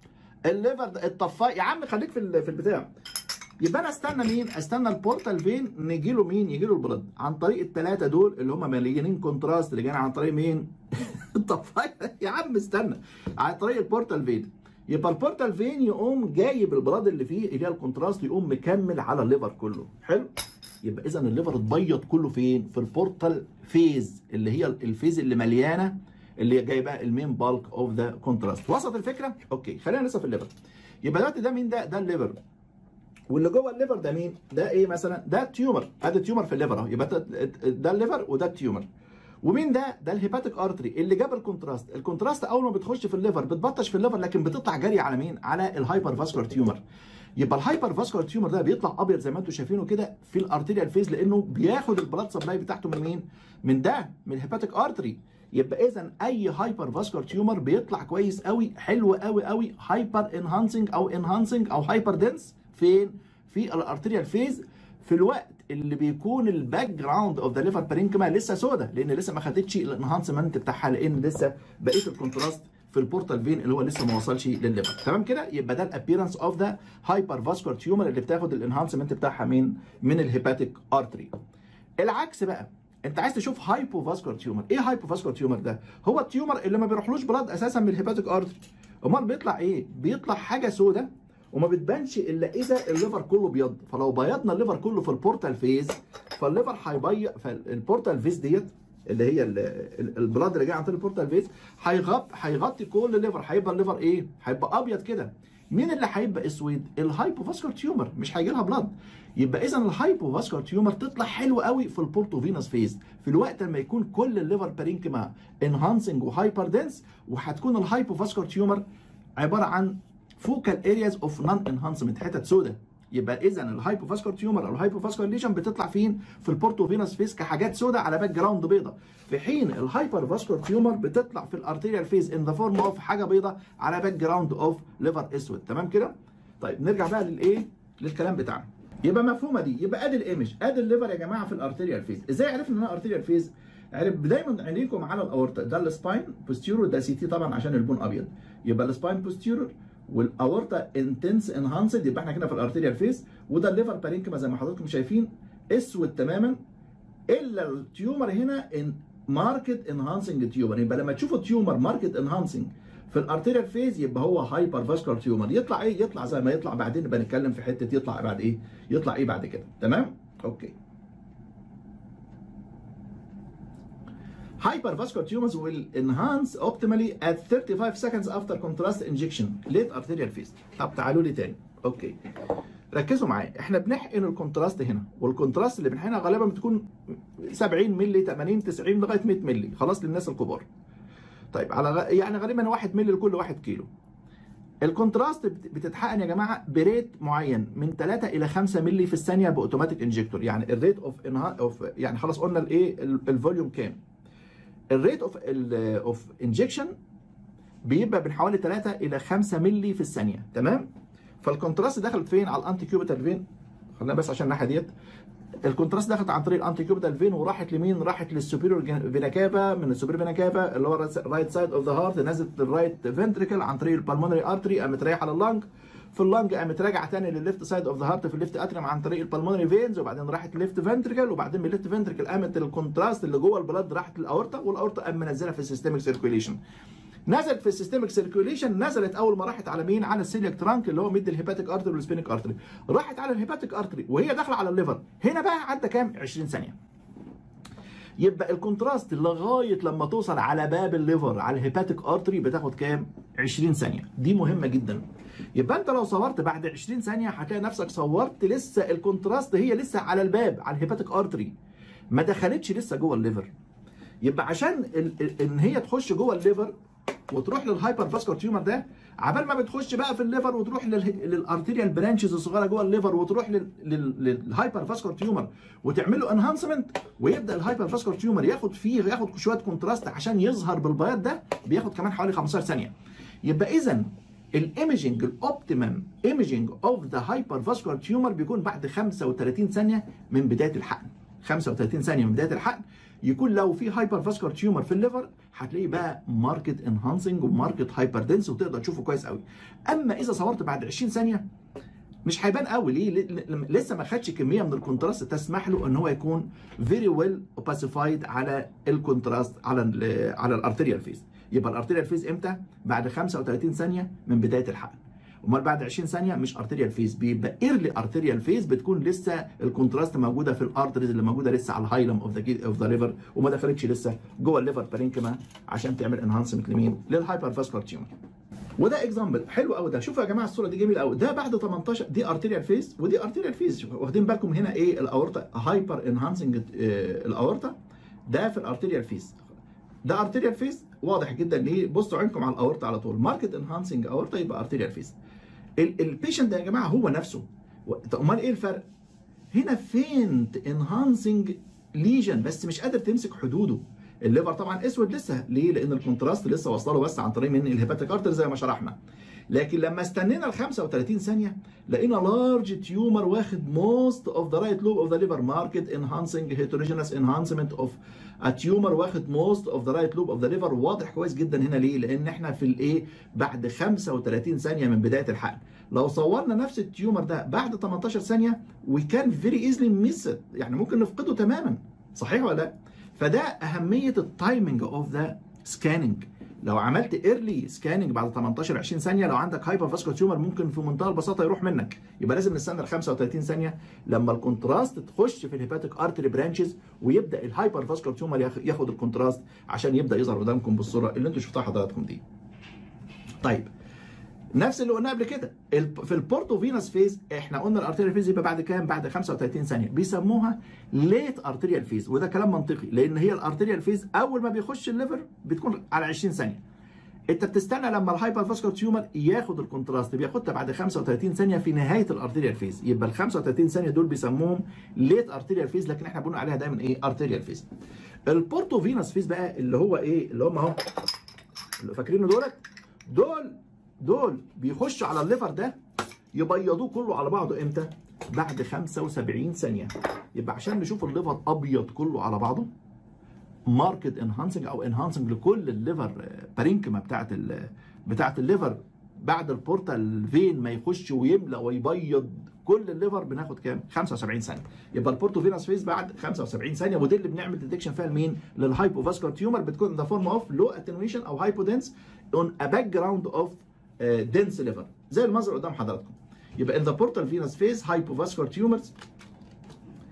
الليفر ده الطفايه يا عم خليك في في البتاع يبقى انا استنى مين؟ استنى البورتال فين نجي له مين؟ يجي له البلد عن طريق الثلاثه دول اللي هم مليانين كونتراست اللي جايين عن طريق مين؟ الطفايه يا عم استنى عن طريق البورتال فين يبقى البورتال فين يقوم جايب البلد اللي فيه اللي هي الكونتراست يقوم مكمل على الليفر كله حلو؟ يبقى اذا الليفر اتبيض كله فين؟ في البورتال فيز اللي هي الفيز اللي مليانه اللي جايبه المين بالك اوف ذا كونتراست وصلت الفكره؟ اوكي خلينا لسه في الليفر يبقى دلوقتي ده مين ده؟ ده الليفر واللي جوه الليفر ده مين؟ ده ايه مثلا؟ ده تيومر، ادي تيومر في الليفر اهو يبقى ده الليفر وده التيومر. ومين ده؟ ده الهيباتيك ارتري اللي جاب الكونتراست، الكونتراست اول ما بتخش في الليفر بتبطش في الليفر لكن بتطلع جري على مين؟ على الهايبر فاسكولار تيومر. يبقى الهايبر فاسكولار تيومر ده بيطلع ابيض زي ما انتم شايفينه كده في الارتيريال فيز لانه بياخد البلاد سبلاي بتاعته من مين؟ من ده من الهيباتيك ارتري. يبقى اذا اي هايبر فاسكولار تيومر بيطلع كويس قوي حلو قوي قوي هايبر انهانسنج او انهانسنج او هايبر دنس فين؟ في الارتيريال فيز في الوقت اللي بيكون الباك جراوند اوف ذا ليفر بارينكما لسه سودا لان لسه ما خدتش الانهانسمنت بتاعها لان لسه بقيه الكونتراست في البورتال فين اللي هو لسه ما وصلش للليفر تمام كده يبقى ده الابييرنس اوف ذا هايبر فاسكولار تيومر اللي بتاخد الانهانسمنت بتاعها من من الهيباتيك ارتري العكس بقى انت عايز تشوف هايبو فاسكولار تيومر ايه هايبو فاسكولار تيومر ده هو التيومر اللي ما بيروحلوش بلاد اساسا من الهيباتيك ارتري امال بيطلع ايه بيطلع حاجه سودا وما بتبانش الا اذا الليفر كله بيض فلو بيضنا الليفر كله في البورتال فيز فالليفر هيبيض فالبورتال فيز ديت اللي هي البلاد اللي جاي عن طريق البورتال فيز هيغطي هيغطي كل الليفر هيبقى الليفر ايه؟ هيبقى ابيض كده مين اللي هيبقى اسود؟ الهايبوفاسكولار تيومر مش هيجي لها بلاد يبقى اذا الهايبوفاسكولار تيومر تطلع حلو قوي في البورتو فينوس فيز في الوقت لما يكون كل الليفر بارينكما انهانسنج وهايبر دنس وهتكون الهايبوفاسكولار تيومر عباره عن فوكال ارياز اوف نون انهانسمنت حتت سودا يبقى اذا الهايبوفاسكولار تيومر او الهايبوفاسكولار ليشن بتطلع فين في البورتو فينوس فيز كحاجات سودا على باك جراوند بيضاء في حين الهايبر فاسكولار تيومر بتطلع في الارتيريال فيز ان ذا فورم اوف حاجه بيضاء على باك جراوند اوف ليفر اسود تمام كده طيب نرجع بقى للايه للكلام بتاعنا يبقى مفهومه دي يبقى ادي الايمج ادي الليفر يا جماعه في الارتيريال فيز ازاي عرفنا ان انا ارتيريال فيز عرف دايما عينيكم على الاورتا ده السباين بوستيرور ده سي تي طبعا عشان البون ابيض يبقى السباين بوستيرور والاورتا انتنس انهانسد يبقى احنا كده في الارتيريال فيس وده الليفر بارينكما زي ما حضراتكم شايفين اسود تماما الا التيومر هنا ان ماركت انهانسنج تيومر يبقى لما تشوفوا تيومر ماركت انهانسنج في الارتيريال فيز يبقى هو هايبر فاسكولار تيومر يطلع ايه يطلع زي ما يطلع بعدين نبقى نتكلم في حته يطلع بعد ايه يطلع ايه بعد كده تمام اوكي Hypervascular tumors will enhance optimally at 35 seconds after contrast injection late arterial phase. طب تعالوا لي تاني. اوكي. ركزوا معايا احنا بنحقن الكونتراست هنا والكونتراست اللي بنحقنها غالبا بتكون 70 مللي 80 90 لغايه 100 مللي خلاص للناس الكبار. طيب على غ... يعني غالبا 1 مللي لكل 1 كيلو. الكونتراست بتتحقن يا جماعه بريت معين من 3 الى 5 مللي في الثانيه باوتوماتيك انجكتور يعني الريت اوف اوف يعني خلاص قلنا الايه الفوليوم كام الريت اوف اوف انجكشن بيبقى من حوالي 3 الى 5 مللي في الثانيه تمام فالكونتراست دخلت فين على الانتي كيوبيتال فين خلينا بس عشان الناحيه ديت الكونتراست دخلت عن طريق الانتي كيوبيتال فين وراحت لمين راحت للسوبيريور فينا كافا من السوبيريور فينا كافا اللي هو الرايت سايد اوف ذا هارت نزلت للرايت فنتريكل عن طريق البلمونري ارتري قامت رايحه لللنج في اللنج قامت راجعه تاني للليفت سايد اوف ذا هارت في الليفت اتريم عن طريق البلمونري فينز وبعدين راحت ليفت فنتريكل وبعدين من الليفت فنتريكل قامت الكونتراست اللي جوه البلاد راحت للاورتا والاورتا قام منزلها في السيستميك سيركيوليشن نزلت في السيستميك سيركيوليشن نزلت اول ما راحت على مين على السيليك ترانك اللي هو ميد الهيباتيك ارتري والسبينيك ارتري راحت على الهيباتيك ارتري وهي داخله على الليفر هنا بقى عدى كام 20 ثانيه يبقى الكونتراست لغايه لما توصل على باب الليفر على الهيباتيك ارتري بتاخد كام 20 ثانيه دي مهمه جدا يبقى انت لو صورت بعد 20 ثانيه هتلاقي نفسك صورت لسه الكونتراست هي لسه على الباب على الهيباتيك ارتري ما دخلتش لسه جوه الليفر يبقى عشان ان هي تخش جوه الليفر وتروح للهايبر فاسكولار تيومر ده عبال ما بتخش بقى في الليفر وتروح للارتيريال برانشز الصغيره جوه الليفر وتروح للهايبر فاسكولار تيومر وتعمل له انهانسمنت ويبدا الهايبر فاسكولار تيومر ياخد فيه ياخد شويه كونتراست عشان يظهر بالبياض ده بياخد كمان حوالي 15 ثانيه يبقى اذا الايمجنج الاوبتيمم ايمجنج اوف ذا هايبر فاسكولار تيومر بيكون بعد 35 ثانيه من بدايه الحقن 35 ثانيه من بدايه الحقن يكون لو في هايبر فاسكولار تيومر في الليفر هتلاقيه بقى ماركت انهانسنج وماركت هايبر دنس وتقدر تشوفه كويس قوي اما اذا صورت بعد 20 ثانيه مش هيبان قوي ليه لسه ما خدش كميه من الكونتراست تسمح له ان هو يكون فيري ويل اوباسيفايد على الكونتراست على ال على الارتيريال فيز يبقى الارتيريال فيز امتى بعد 35 ثانيه من بدايه الحقن امال بعد 20 ثانيه مش ارتيريال فيز بيبقى ايرلي ارتيريال فيز بتكون لسه الكونتراست موجوده في الارتريز اللي موجوده لسه على الهايلم اوف ذا اوف ذا ليفر وما دخلتش لسه جوه الليفر بارينكما عشان تعمل انهانسمنت لمين؟ للهايبر فاسكولار تيومر وده اكزامبل حلو قوي ده شوفوا يا جماعه الصوره دي جميله قوي ده بعد 18 دي ارتيريال فيز ودي ارتيريال فيز واخدين بالكم هنا ايه الاورتا هايبر انهانسنج الاورتا ده في الارتيريال فيز ده ارتيريال فيز واضح جدا ليه بصوا عينكم على الاورتا على طول ماركت انهانسنج اورتا يبقى ارتيريال فيز البيشنت ده يا جماعه هو نفسه امال ايه الفرق هنا فينت انهانسنج ليجن بس مش قادر تمسك حدوده الليفر طبعا اسود لسه ليه لان الكونتراست لسه واصله بس عن طريق من الهيباتيك ارتر زي ما شرحنا لكن لما استنينا ال 35 ثانيه لقينا لارج تيومر واخد موست اوف ذا رايت لوب اوف ذا ليفر ماركت انهانسنج هيتروجينس انهانسمنت اوف ا تيومر واخد موست اوف ذا رايت لوب اوف ذا ليفر واضح كويس جدا هنا ليه؟ لان احنا في الايه بعد 35 ثانيه من بدايه الحقن لو صورنا نفس التيومر ده بعد 18 ثانيه وي كان فيري ايزلي ميس يعني ممكن نفقده تماما صحيح ولا لا؟ فده اهميه التايمنج اوف ذا سكاننج لو عملت ايرلي سكاننج بعد 18 20 ثانيه لو عندك هايبر فاسكولار تيومر ممكن في منتهى البساطه يروح منك يبقى لازم نستنى ال 35 ثانيه لما الكونتراست تخش في الهيباتيك ارتري برانشز ويبدا الهايبر فاسكولار تيومر ياخد الكونتراست عشان يبدا يظهر قدامكم بالصوره اللي انتم شفتوها حضراتكم دي. طيب نفس اللي قلناه قبل كده في البورتو فينوس فيز احنا قلنا الارتيريال فيز يبقى بعد كام بعد 35 ثانيه بيسموها ليت ارتيريال فيز وده كلام منطقي لان هي الارتيريال فيز اول ما بيخش الليفر بتكون على 20 ثانيه انت بتستنى لما الهايبر فاسكولار تيومر ياخد الكونتراست بياخدها بعد 35 ثانيه في نهايه الارتيريال فيز يبقى ال 35 ثانيه دول بيسموهم ليت ارتيريال فيز لكن احنا بنقول عليها دايما ايه ارتيريال فيز البورتو فينوس فيز بقى اللي هو ايه اللي هم اهو فاكرينه دولت دول دول بيخشوا على الليفر ده يبيضوه كله على بعضه امتى؟ بعد 75 ثانيه يبقى عشان نشوف الليفر ابيض كله على بعضه ماركت انهانسنج او انهانسنج لكل الليفر بارينكما بتاعت بتاعت الليفر بعد البورتال فين ما يخش ويملى ويبيض كل الليفر بناخد كام 75 ثانيه يبقى البورتو فينوس فيز بعد 75 ثانيه ودي اللي بنعمل ديتكشن فيها لمين للهايبوفاسكولار تيومر بتكون ذا فورم اوف لو اتنويشن او هايبودنس اون ا باك جراوند اوف دنس ليفر زي المنظر قدام حضراتكم يبقى in the portal venous phase hypovascular tumors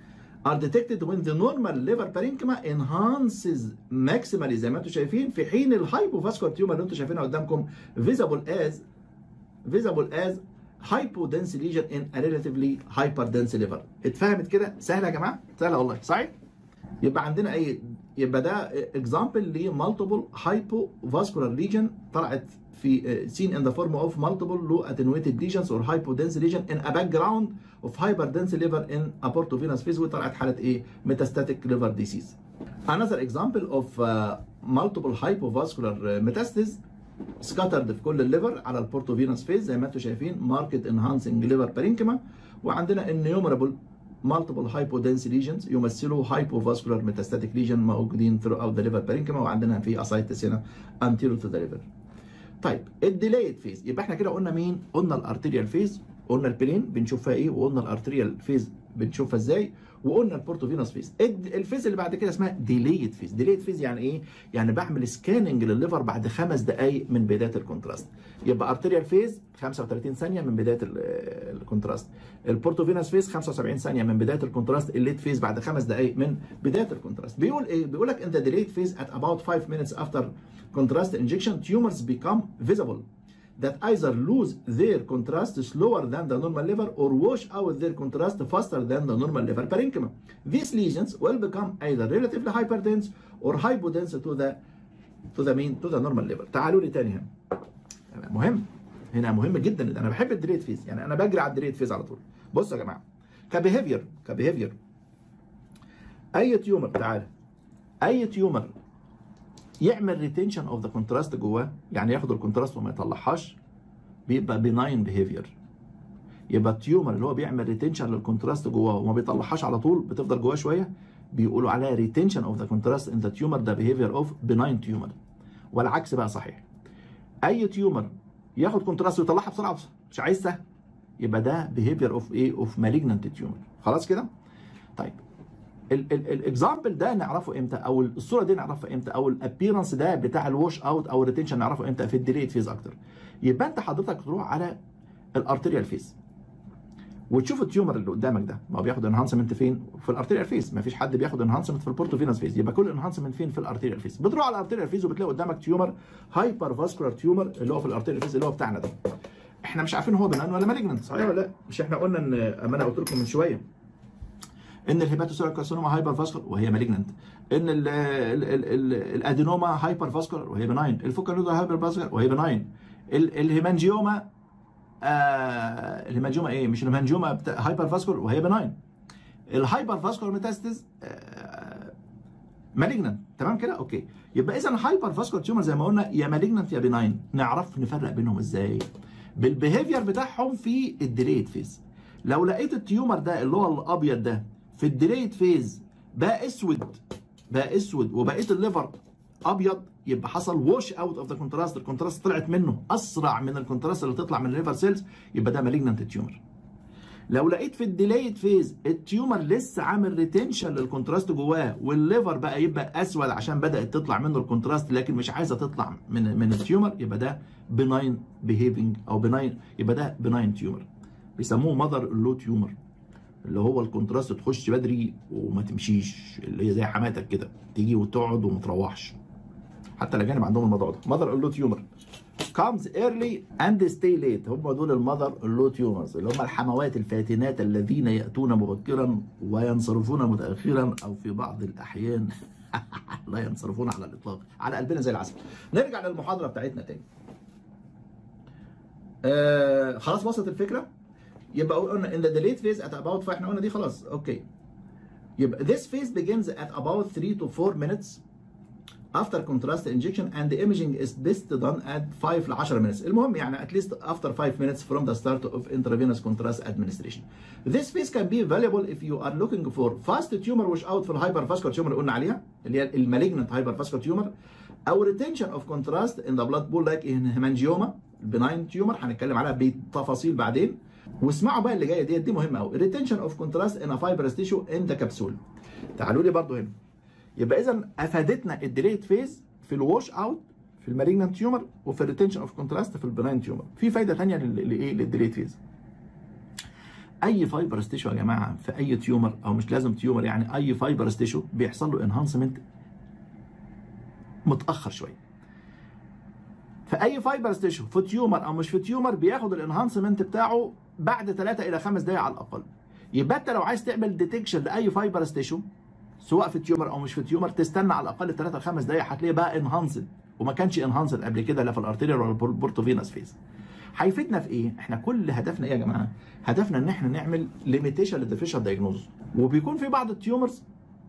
are detected when the normal liver parenchyma enhances maximally زي ما انتم شايفين في حين الهايبوفاسكولار تيومر اللي انتم شايفينها قدامكم visible as visible as hypodense lesion in a relatively hyperdense liver اتفهمت كده سهله يا جماعه سهله والله صحيح يبقى عندنا ايه يبقى ده اكزامبل لمالتيبل hypovascular lesion طلعت في seen in the form of multiple low attenuated lesions or hypodense lesion in a background of hyperdense liver in a portovenous phase وطلعت حاله ايه metastatic liver disease another example of uh, multiple hypovascular metastasis scattered في كل الليفر على البورتوفينوس فيز زي ما انتم شايفين ماركت انهانسنج ليفر بارينكما وعندنا innumerable multiple hypodense lesions يمثلوا hypovascular metastatic lesion موجودين throughout the liver parenchyma وعندنا في ascites هنا anterior to the liver. طيب الديلايد فيز يبقى احنا كده قلنا مين؟ قلنا الارتيريال فيز قلنا البلين بنشوف فيها ايه وقلنا الارتيريال فيز بنشوفها ازاي وقلنا البورتوفينوس فيز الفيز اللي بعد كده اسمها ديليد فيز ديليد فيز يعني ايه يعني بعمل سكاننج للليفر بعد خمس دقائق من بدايه الكونتراست يبقى ارتيريال فيز 35 ثانيه من بدايه الكونتراست البورتوفينوس فيز 75 ثانيه من بدايه الكونتراست الليد فيز بعد خمس دقائق من بدايه الكونتراست بيقول ايه بيقول لك ان ذا delayed phase at about 5 minutes after contrast injection tumors become visible that either lose their contrast slower than the normal liver or wash out their contrast faster than the normal liver parenchyma. These lesions will become either relatively hyperdense or hypodense to the to the mean to the normal liver. تعالوا لي تاني هنا. مهم هنا مهم جدا انا بحب الدريت فيز يعني انا بجري على الدريت فيز على طول. بصوا يا جماعه كبيهيفير كبيهيفير اي تيومر تعالى اي تيومر يعمل ريتنشن اوف ذا كونتراست جواه يعني ياخد الكونتراست وما يطلعهاش بيبقى بناين بيهيفير يبقى التيومر اللي هو بيعمل ريتنشن للكونتراست جواه وما بيطلعهاش على طول بتفضل جواه شويه بيقولوا عليها ريتنشن اوف ذا كونتراست ان ذا تيومر ده بيهيفير اوف بناين تيومر والعكس بقى صحيح اي تيومر ياخد كونتراست ويطلعها بسرعه بسرعه مش عايزها يبقى ده بيهيفير اوف ايه اوف مالجنانت تيومر خلاص كده طيب الاكزامبل ده نعرفه امتى او الصوره دي نعرفها امتى او الابيرنس ده بتاع الوش اوت او الريتنشن نعرفه امتى في الديليت فيز اكتر يبقى انت حضرتك تروح على الارتيريال فيز وتشوف التيومر اللي قدامك ده ما هو بياخد انهانسمنت فين في الارتيريال فيز ما فيش حد بياخد انهانسمنت في البورتوفينوس فيز يبقى كل انهانسمنت فين في الارتيريال فيز بتروح على الارتيريال فيز وبتلاقي قدامك تيومر هايبر فاسكولار تيومر اللي هو في الارتيريال فيز اللي هو بتاعنا ده احنا مش عارفين هو بنان ولا مالجننت صحيح ولا لا مش احنا قلنا ان اما انا قلت لكم من شويه ان الهيباتوسيلر كارسينوما هايبر فاسكولار وهي مالجننت ان ال ال ال الادينوما هايبر فاسكولار وهي بناين الفوكالودا هايبر فاسكولار وهي بناين الهيمانجيوما آه الهيمانجيوما ايه مش الهيمانجيوما هايبر فاسكولار وهي بناين الهايبر فاسكولار ميتاستيز آه مالجننت تمام كده اوكي يبقى اذا الهايبر فاسكولار تيومر زي ما قلنا يا مالجننت يا بناين نعرف نفرق بينهم ازاي بالبيهيفير بتاعهم في الديليت فيز لو لقيت التيومر ده اللي هو الابيض ده في الديليت فيز بقى اسود بقى اسود وبقيت الليفر ابيض يبقى حصل ووش اوت اوف ذا كونتراست الكونتراست طلعت منه اسرع من الكونتراست اللي تطلع من الليفر سيلز يبقى ده مالجنانت تيومر لو لقيت في الديليت فيز التيومر لسه عامل ريتنشن للكونتراست جواه والليفر بقى يبقى اسود عشان بدات تطلع منه الكونتراست لكن مش عايزه تطلع من من التيومر يبقى ده بناين بيهيفنج او بناين يبقى ده بناين تيومر بيسموه مذر اللو تيومر اللي هو الكونتراست تخش بدري وما تمشيش اللي هي زي حماتك كده تيجي وتقعد وما تروحش حتى الاجانب عندهم الموضوع ده مذر اللو تيومر comes early and stay late هم دول المذر اللو تيومرز اللي هم الحموات الفاتنات الذين ياتون مبكرا وينصرفون متاخرا او في بعض الاحيان لا ينصرفون على الاطلاق على قلبنا زي العسل نرجع للمحاضره بتاعتنا تاني آه خلاص وصلت الفكره يبقى قلنا in the delayed phase at about فاحنا قلنا دي خلاص اوكي يبقى this phase begins at about 3 to 4 minutes after contrast injection and the imaging is best done at 5 ل 10 minutes المهم يعني at least after 5 minutes from the start of intravenous contrast administration this phase can be valuable if you are looking for fast tumor wash out في الهايبرفاسكولار tumor اللي قلنا عليها اللي هي المالجنت هايبرفاسكولار tumor او retention of contrast in the blood pool like in hemangioma benign tumor هنتكلم عليها بتفاصيل بعدين واسمعوا بقى اللي جايه ديت دي مهمه قوي retention of contrast in a fibrous tissue in the capsule تعالوا لي برضو هنا يبقى اذا افادتنا الديليت فيز في الوش اوت في المالجنت تيومر وفي الريتنشن اوف كونتراست في البناين تيومر في فايده ثانيه لايه للديليت فيز اي فايبر ستيشو يا جماعه في اي تيومر او مش لازم تيومر يعني اي فايبر ستيشو بيحصل له انهانسمنت متاخر شويه فاي فايبر ستيشو في تيومر او مش في تيومر بياخد الانهانسمنت بتاعه بعد 3 الى 5 دقائق على الاقل يبقى انت لو عايز تعمل ديتكشن لاي فايبر ستيشو سواء في تيومر او مش في تيومر تستنى على الاقل 3 ل 5 دقائق هتلاقيه بقى انهانسد وما كانش انهانسد قبل كده لا في الارتيريال ولا البورتوفينس فيز هيفيدنا في ايه؟ احنا كل هدفنا ايه يا جماعه؟ هدفنا ان احنا نعمل ليميتيشن للديفيشال دايجنوز وبيكون في بعض التيومرز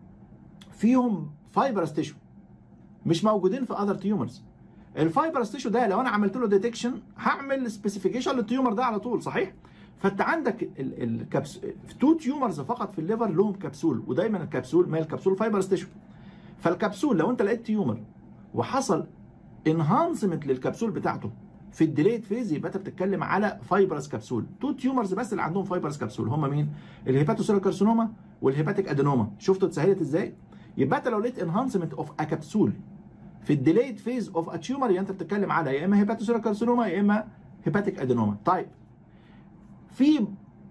فيهم فايبرس تيشو مش موجودين في اذر تيومرز الفايبرس تيشو ده لو انا عملت له ديتكشن هعمل سبيسيفيكيشن للتيومر ده على طول صحيح؟ فانت عندك الكبس تو تيومرز فقط في الليفر لهم كبسول ودايما الكبسول ما الكبسول فايبرس تيشو فالكبسول لو انت لقيت تيومر وحصل انهانسمنت للكبسول بتاعته في الديليت فيز يبقى انت بتتكلم على فايبرس كبسول تو تيومرز بس اللي عندهم فايبرس كبسول هم مين الهيباتوسيلر كارسينوما والهيباتيك ادينوما شفتوا اتسهلت ازاي يبقى انت لو لقيت انهانسمنت اوف ا كبسول في الديليت فيز اوف ا تيومر يبقى انت بتتكلم على يا اما هيباتوسيلر كارسينوما يا اما هيباتيك ادينوما طيب في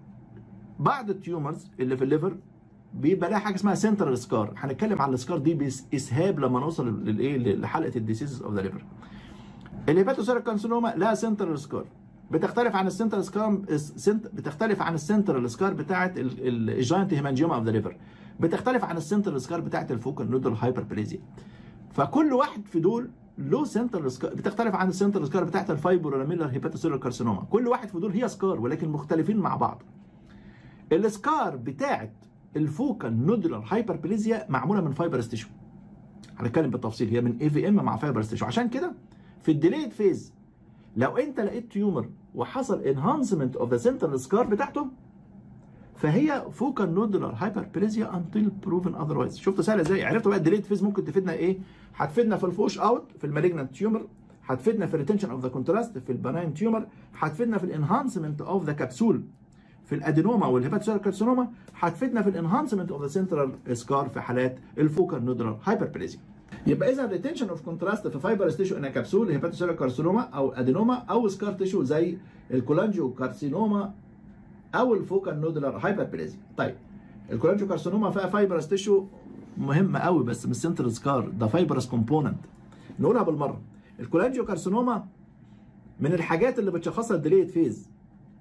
بعض التيومرز اللي في الليفر بيبقى لها حاجه اسمها سنترال سكار هنتكلم عن السكار دي باسهاب لما نوصل للايه لحلقه الديسيزز اوف ذا ليفر الهيباتوسيرال كارسينوما لها سنترال سكار بتختلف عن السنترال سكار بتختلف عن السنترال سكار بتاعه الجاينت هيمانجيوما اوف ذا ليفر بتختلف عن السنترال سكار بتاعه الفوكال نودل هايبربليزيا فكل واحد في دول له سنترال سكار بتختلف عن السنترال سكار بتاعه الفايبرولاميلر هيباتوسيرال كارسينوما كل واحد في دول هي سكار ولكن مختلفين مع بعض السكار بتاعه الفوكال نودولار هايبربليزيا معموله من فايبر تيشو هنتكلم بالتفصيل هي من اي في ام مع فايبر تيشو عشان كده في الديليد فيز لو انت لقيت تيومر وحصل انهانسمنت اوف ذا سنترال سكار بتاعته فهي فوكال نودولار هايبربليزيا انتل بروفن اذروايز شفت سهله ازاي عرفت بقى الديليد فيز ممكن تفيدنا ايه هتفيدنا في الفوش اوت في المالجنت تيومر هتفيدنا في الريتنشن اوف ذا كونتراست في البناين تيومر هتفيدنا في الانهانسمنت اوف ذا كبسول في الادينوما والهيباتوسيلر كارسينوما هتفيدنا في الانهانسمنت اوف ذا سنترال سكار في حالات الفوكال نودولار هايبربليزيا يبقى اذا ريتنشن اوف كونتراست في فايبر تيشو ان كبسول هيباتوسيلر كارسينوما او ادينوما او سكار تيشو زي الكولانجيو كارسينوما او الفوكال نودولار هايبربليزيا طيب الكولانجيو كارسينوما فيها فايبر تيشو مهمه قوي بس مش سنترال سكار ده فايبرس كومبوننت نقولها بالمره الكولانجيو كارسينوما من الحاجات اللي بتشخصها الديليت فيز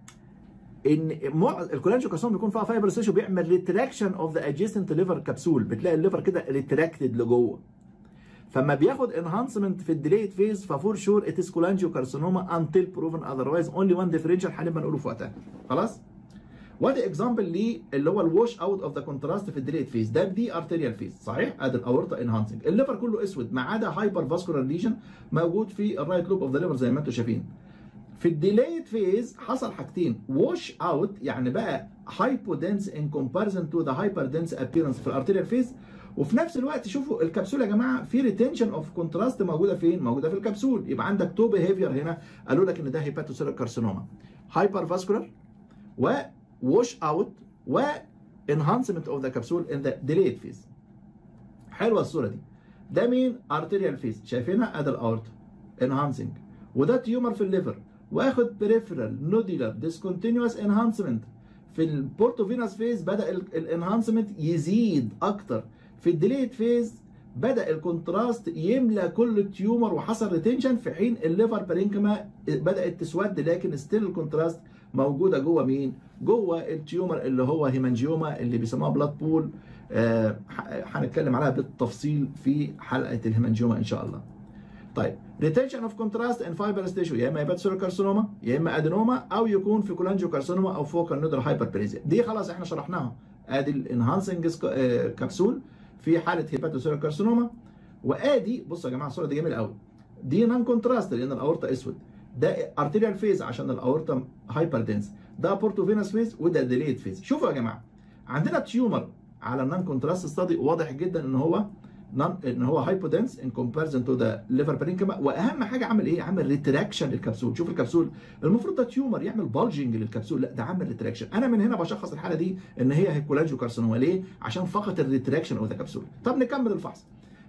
ان مع... الكولانجيو كارسينوما بيكون فيها فايبر تيشو بيعمل ريتراكشن اوف ذا ادجيسنت ليفر كبسول بتلاقي الليفر كده ريتراكتد لجوه فما بياخد انهانسمنت في الديليت فيز ففور شور ات از كولانجيو كارسينوما انتل بروفن اذروايز اونلي وان ديفرنشال هنبقى نقوله في وقتها خلاص وادي اكزامبل ليه اللي هو الوش اوت اوف ذا كونتراست في الديليت فيز ده دي ارتيريال فيز صحيح ادي الاورتا انهانسنج الليفر كله اسود ما عدا هايبر فاسكولار ليجن موجود في الرايت لوب اوف ذا ليفر زي ما انتم شايفين في الديليت فيز حصل حاجتين ووش اوت يعني بقى هايبودنس ان كومباريزن تو ذا هايبر دنس ابييرنس في الارتيريال فيز وفي نفس الوقت شوفوا الكبسول يا جماعه في ريتنشن اوف كونتراست موجوده فين؟ موجوده في الكبسول يبقى عندك تو بيهيفير هنا قالوا لك ان ده هيباتوسيلر كارسينوما هايبر فاسكولار ووش اوت و enhancement اوف ذا كبسول ان ذا delayed فيز حلوه الصوره دي ده مين؟ ارتيريال فيز شايفينها؟ ادي الاورتا انهانسنج وده تيومر في الليفر واخد بريفرال نوديلر ديسكونتينوس انهانسمنت في البورتوفينوس فيز بدا الانهانسمنت يزيد اكتر في الديليت فيز بدا الكونتراست يملى كل التيومر وحصل ريتنشن في حين الليفر بارينكما بدات تسود لكن ستيل الكونتراست موجوده جوه مين؟ جوه التيومر اللي هو هيمانجيوما اللي بيسموها بلاد بول آه هنتكلم عليها بالتفصيل في حلقه الهيمانجيوما ان شاء الله. طيب ريتنشن اوف كونتراست ان فايبرس تيشو يا اما هيباتوسيلر كارسينوما يا اما ادينوما او يكون في كولانجيو كارسينوما او فوكال نودر هايبربليزيا دي خلاص احنا شرحناها ادي الانهانسنج كبسول في حاله هيباتوسيلر كارسينوما وادي بصوا يا جماعه الصوره دي جميله قوي دي نان كونتراست لان الاورطه اسود ده ارتيريال فيز عشان الاورطه هايبر دنس ده بورتوفينوس فيز وده ديليت فيز شوفوا يا جماعه عندنا تيومر على النان كونتراست ستادي واضح جدا ان هو ان هو هايبودنس ان كومباريزن تو ذا ليفر بارينكما واهم حاجه عمل ايه؟ عمل ريتراكشن للكبسول شوف الكبسول المفروض ده تيومر يعمل بالجنج للكبسول لا ده عمل ريتراكشن انا من هنا بشخص الحاله دي ان هي هيكولاجيو كارسينوما ليه؟ عشان فقط الريتراكشن اوف ذا كبسول طب نكمل الفحص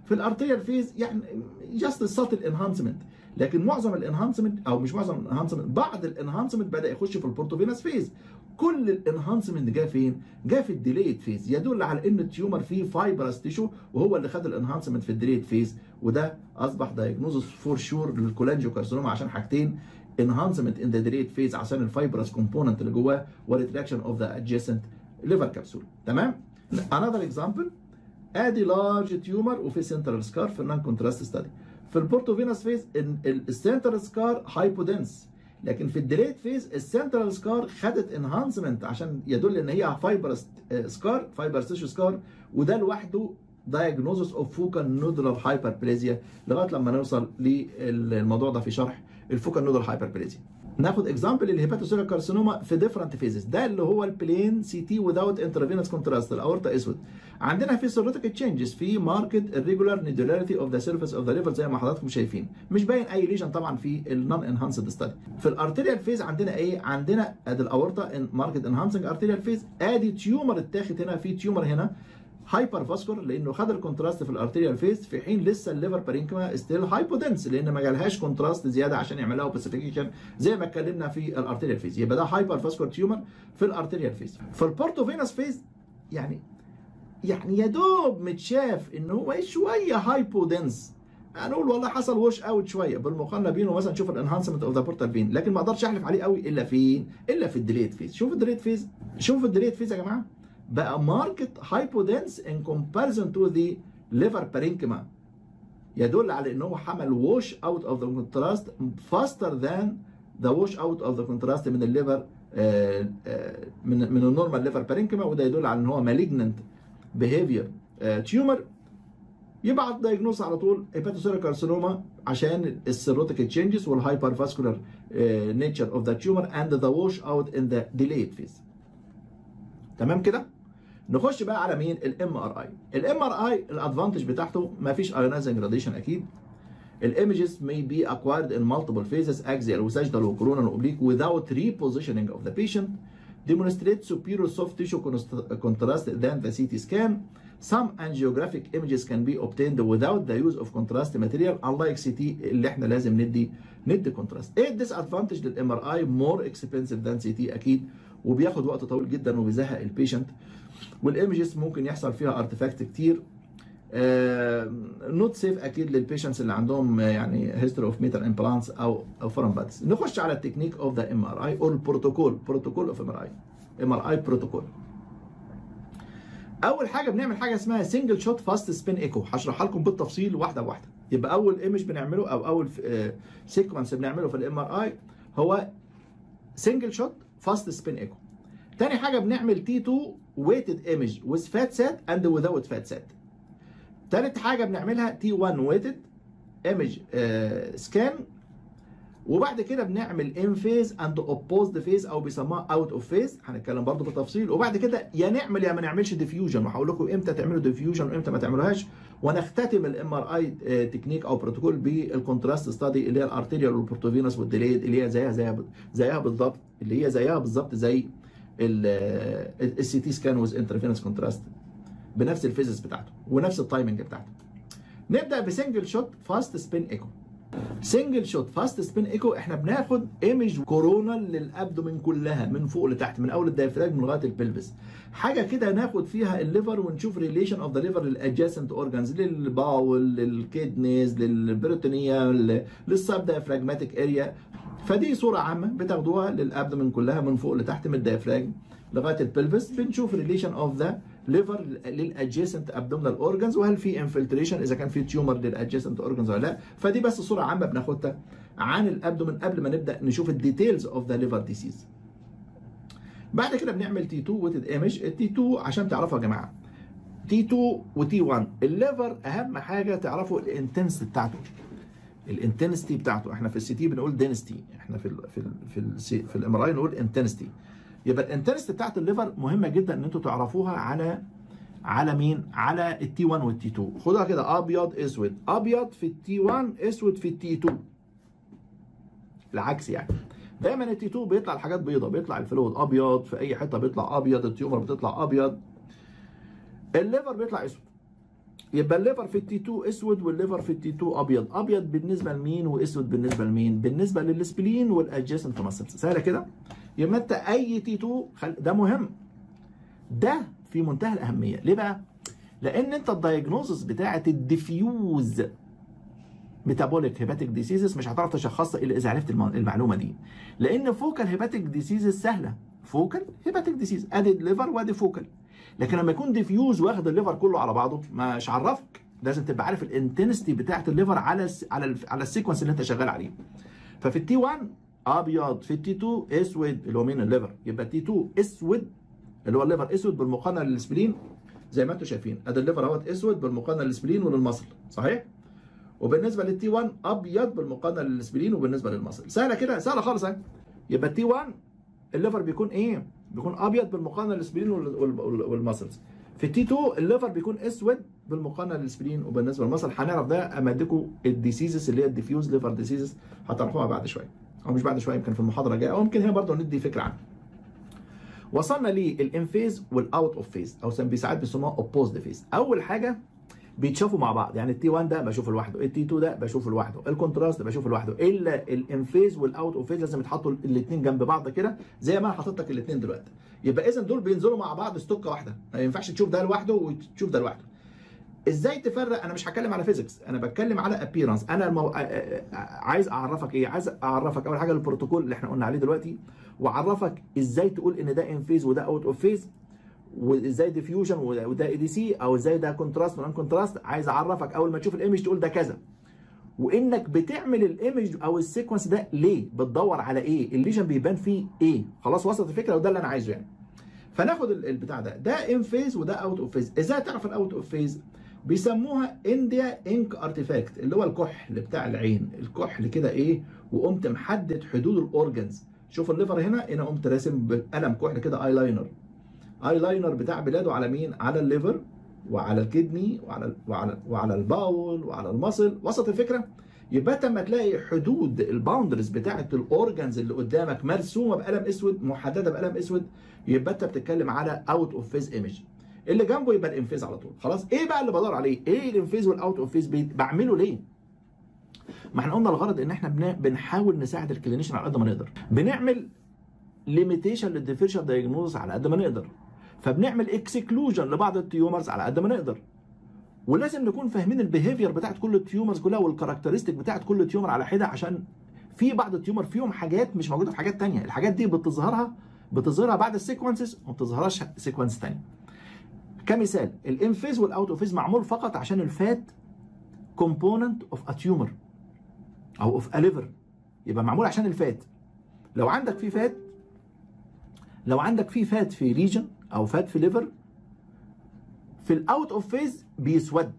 في الارتيريال فيز يعني جاست ساتل انهانسمنت لكن معظم الانهانسمنت او مش معظم الانهانسمنت بعض الانهانسمنت بدا يخش في البورتوفينس فيز كل الانهانسمنت جه فين؟ جه في الديليت فيز يدل على ان التيومر فيه فايبرس تيشو وهو اللي خد الانهانسمنت في الديليت فيز وده اصبح دايجنوزس فور شور للكولانجيو كارسينوما عشان حاجتين enhancement in the delayed phase عشان الفايبرس كومبوننت اللي جواه والريتراكشن اوف ذا adjacent liver capsule تمام؟ another example ادي لارج تيومر وفي سنترال سكار في النون كونتراست ستادي في البورتوفينس فيز السنترال سكار هايبودنس لكن في الديليت فيز السنترال سكار خدت انهانسمنت عشان يدل ان هي فايبرس سكار فايبر تيشو سكار وده لوحده diagnosis of focal nodular hyperplasia لغايه لما نوصل للموضوع ده في شرح الفوكال نودال هايبربليزيا ناخد اكزامبل الهيباتوسيلر كارسينوما في ديفرنت فيزز ده اللي هو البلين سي تي without intravenous contrast الاورتا اسود عندنا في سيروتيك تشينجز في ماركت الريجولار نيدولاريتي اوف ذا سيرفيس اوف ذا ليفر زي ما حضراتكم شايفين مش باين اي ليجن طبعا في النون انهانسد ستادي في الارتيريال فيز عندنا ايه عندنا ادي الاورتا ماركت انهانسنج ارتيريال فيز ادي تيومر اتاخد هنا في تيومر هنا هايبر فاسكولار لانه خد الكونتراست في الارتيريال فيز في حين لسه الليفر بارينكما ستيل هايبودنس لان ما جالهاش كونتراست زياده عشان يعمل لها اوبسيفيكيشن زي ما اتكلمنا في الارتيريال فيز يبقى ده هايبر فاسكولار تيومر في الارتيريال فيز في البورتوفينس فيز يعني يعني يا دوب متشاف ان هو شويه هايبودنس هنقول والله حصل وش اوت شويه بالمقارنه بينه مثلا شوف الانهانسمنت اوف ذا بورتال فين لكن ما اقدرش احلف عليه قوي الا فين؟ الا في الديليت فيز شوف الديليت فيز شوف الديليت فيز يا جماعه بقى ماركت هايبودنس ان كومباريزون تو ذا ليفر بارينكما يدل على ان هو حمل ووش اوت اوف ذا كونتراست فاستر ذان ذا ووش اوت اوف ذا كونتراست من الليفر من من النورمال ليفر بارينكما وده يدل على ان هو مالجننت بيهيفير تيومر يبعت دايجنوز على طول هيباتوسيلر كارسينوما عشان السيروتيك تشينجز والهايبر فاسكولار نيتشر اوف ذا تيومر اند ذا ووش اوت ان ذا ديليد فيز تمام كده نخش بقى على مين الام ار اي الام ار اي الادفانتج بتاعته ما فيش ايونايزنج راديشن اكيد الايمجز may be acquired in multiple phases axial وساجدال وكورونال واوبليك without repositioning of the patient demonstrate superior soft tissue contrast than the CT scan some angiographic images can be obtained without the use of contrast material unlike CT اللي احنا لازم ندي ندي contrast ايه الديسادفانتج للام ار اي more expensive than CT اكيد وبياخد وقت طويل جدا وبيزهق البيشنت والايمجز ممكن يحصل فيها ارتفاكت كتير نوت سيف اكيد للبيشنتس اللي عندهم يعني هيستوري اوف ميتال امبلانتس او او فورم بادز نخش على التكنيك اوف ذا ام ار اي او البروتوكول بروتوكول اوف ام ار اي ام ار اي بروتوكول اول حاجه بنعمل حاجه اسمها سنجل شوت فاست سبين ايكو هشرحها لكم بالتفصيل واحده بواحده يبقى اول ايمج بنعمله او اول سيكونس بنعمله في الام ار اي هو سنجل شوت فاست سبين ايكو تاني حاجه بنعمل تي 2 ويتد ايمج with فات سات اند without فات سات تالت حاجه بنعملها تي 1 ويتد ايمج سكان وبعد كده بنعمل ان فيز اند اوبوزد فيز او بيسموها اوت اوف فيز هنتكلم برضو بالتفصيل وبعد كده يا نعمل يا ما نعملش ديفيوجن وهقول لكم امتى تعملوا ديفيوجن وامتى ما تعملوهاش ونختتم الام ار اي تكنيك او بروتوكول بالكونتراست ستادي اللي هي الارتيريال والبورتوفينوس والديليد اللي هي زيها زيها زيها بالظبط اللي هي زيها بالظبط زي السي تي سكان ويز انترفينس كونتراست بنفس الفيزز بتاعته ونفس التايمنج بتاعته نبدا بسنجل شوت فاست سبين ايكو سنجل شوت فاست سبين ايكو احنا بناخد ايمج كورونا للابدومين كلها من فوق لتحت من اول الدايفراجم لغايه البلفس حاجه كده ناخد فيها الليفر ونشوف ريليشن اوف ذا ليفر للادجاسنت اورجانز للباول للكيدنيز للبروتينيا للسب دايفراجماتيك اريا فدي صوره عامه بتاخدوها للابدومين كلها من فوق لتحت من الدايفراجم لغايه البلفس بنشوف ريليشن اوف ذا ليفر للادجيسنت ابدومينال اورجانز وهل في انفلتريشن اذا كان في تيومر للادجيسنت اورجانز ولا لا فدي بس صوره عامه بناخدها عن الابدومين قبل ما نبدا نشوف الديتيلز اوف ذا ليفر ديسيز بعد كده بنعمل تي 2 ويتد ايمج التي 2 عشان تعرفوا يا جماعه تي 2 وتي 1 الليفر اهم حاجه تعرفوا الانتنس بتاعته الانتنستي بتاعته احنا في السي تي بنقول دينستي احنا في ال في ال في ال في الام ار اي نقول انتنستي يبقى الانتنستي بتاعت الليفر مهمه جدا ان انتوا تعرفوها على على مين؟ على التي 1 والتي 2 خدها كده ابيض اسود ابيض في التي 1 اسود في التي 2 العكس يعني دايما التي 2 بيطلع الحاجات بيضه بيطلع الفلويد ابيض في اي حته بيطلع ابيض التيومر بتطلع ابيض الليفر بيطلع اسود يبقى الليفر في التي 2 اسود والليفر في التي 2 ابيض ابيض بالنسبه لمين واسود بالنسبه لمين بالنسبه للسبلين والادجيسنت ماسلز سهله كده يبقى انت اي تي 2 خل... ده مهم ده في منتهى الاهميه ليه بقى لان انت الدايجنوزس بتاعه الديفيوز ميتابوليك هيباتيك ديسيزز مش هتعرف تشخصها الا اذا عرفت المعلومه دي لان فوكال هيباتيك ديسيزز سهله فوكال هيباتيك ديسيز ادي الليفر وادي فوكال لكن لما يكون ديفيوز واخد الليفر كله على بعضه مش عرفك لازم تبقى عارف الانتنستي بتاعت الليفر على ال على ال على السيكونس اللي انت شغال عليه ففي التي 1 ابيض في التي 2 اسود اللي هو مين الليفر يبقى التي 2 اسود اللي هو الليفر اسود بالمقارنه للسبلين زي ما انتم شايفين ادي الليفر اهوت اسود بالمقارنه للسبلين وللمصل صحيح وبالنسبه للتي 1 ابيض بالمقارنه للسبلين وبالنسبه للمصل سهله كده سهله خالص اهي يبقى التي 1 الليفر بيكون ايه بيكون ابيض بالمقارنه للسبلين والمسلز في التي 2 الليفر بيكون اسود بالمقارنه للسبلين وبالنسبه للمسل هنعرف ده اما اديكم الديسيزز اللي هي الديفيوز ليفر ديسيزز هتعرفوها بعد شويه او مش بعد شويه يمكن في المحاضره الجايه او يمكن هي برضه ندي فكره عنها وصلنا للانفيز والاوت اوف فيز او ساعات بيسموها اوبوزد فيز اول حاجه بيتشافوا مع بعض يعني التي 1 ده بشوفه لوحده التي 2 ده بشوفه لوحده الكونتراست بشوفه لوحده الا الانفيز والاوت اوف فيز لازم يتحطوا الاثنين جنب بعض كده زي ما انا حاطط لك الاثنين دلوقتي يبقى اذا دول بينزلوا مع بعض ستوكه واحده ما ينفعش تشوف ده لوحده وتشوف ده لوحده ازاي تفرق انا مش هتكلم على فيزيكس انا بتكلم على ابييرنس انا المو... عايز اعرفك ايه عايز اعرفك اول حاجه البروتوكول اللي احنا قلنا عليه دلوقتي واعرفك ازاي تقول ان ده ان فيز وده اوت اوف فيز وازاي ديفيوجن وده اي دي سي او ازاي ده كونتراست ونون كونتراست عايز اعرفك اول ما تشوف الايمج تقول ده كذا وانك بتعمل الايمج او السيكونس ده ليه بتدور على ايه الليجن بيبان فيه ايه خلاص وصلت الفكره وده اللي انا عايزه يعني فناخد البتاع ده ده ان فيز وده اوت اوف فيز ازاي تعرف الاوت اوف فيز بيسموها انديا انك ارتيفاكت اللي هو الكحل بتاع العين الكحل كده ايه وقمت محدد حدود الاورجنز شوف الليفر هنا هنا قمت راسم بقلم كحل كده اي لاينر اي لاينر بتاع بلاده على مين على الليفر وعلى الكدني وعلى وعلى وعلى الباول وعلى المصل وسط الفكره يبقى انت لما تلاقي حدود الباوندرز بتاعه الاورجنز اللي قدامك مرسومه بقلم اسود محدده بقلم اسود يبقى انت بتتكلم على اوت اوف فيز ايمج اللي جنبه يبقى الانفيز على طول خلاص ايه بقى اللي بدور عليه ايه الانفيز والاوت اوف فيز بعمله ليه ما احنا قلنا الغرض ان احنا بنحاول نساعد الكلينيشن على قد ما نقدر بنعمل ليميتيشن للديفيرشال دايجنوز على قد ما نقدر فبنعمل اكسكلوجن لبعض التيومرز على قد ما نقدر ولازم نكون فاهمين البيهيفير بتاعت كل التيومرز كلها والكاركترستيك بتاعت كل تيومر على حده عشان في بعض التيومر فيهم حاجات مش موجوده في حاجات تانية الحاجات دي بتظهرها بتظهرها بعد السيكونسز وما بتظهرهاش سيكونس تاني كمثال الانفيز والاوت اوف فيز معمول فقط عشان الفات كومبوننت اوف ا تيومر او اوف ا ليفر يبقى معمول عشان الفات لو عندك في فات لو عندك في فات في ريجن او فات في ليفر في الاوت اوف فيز بيسود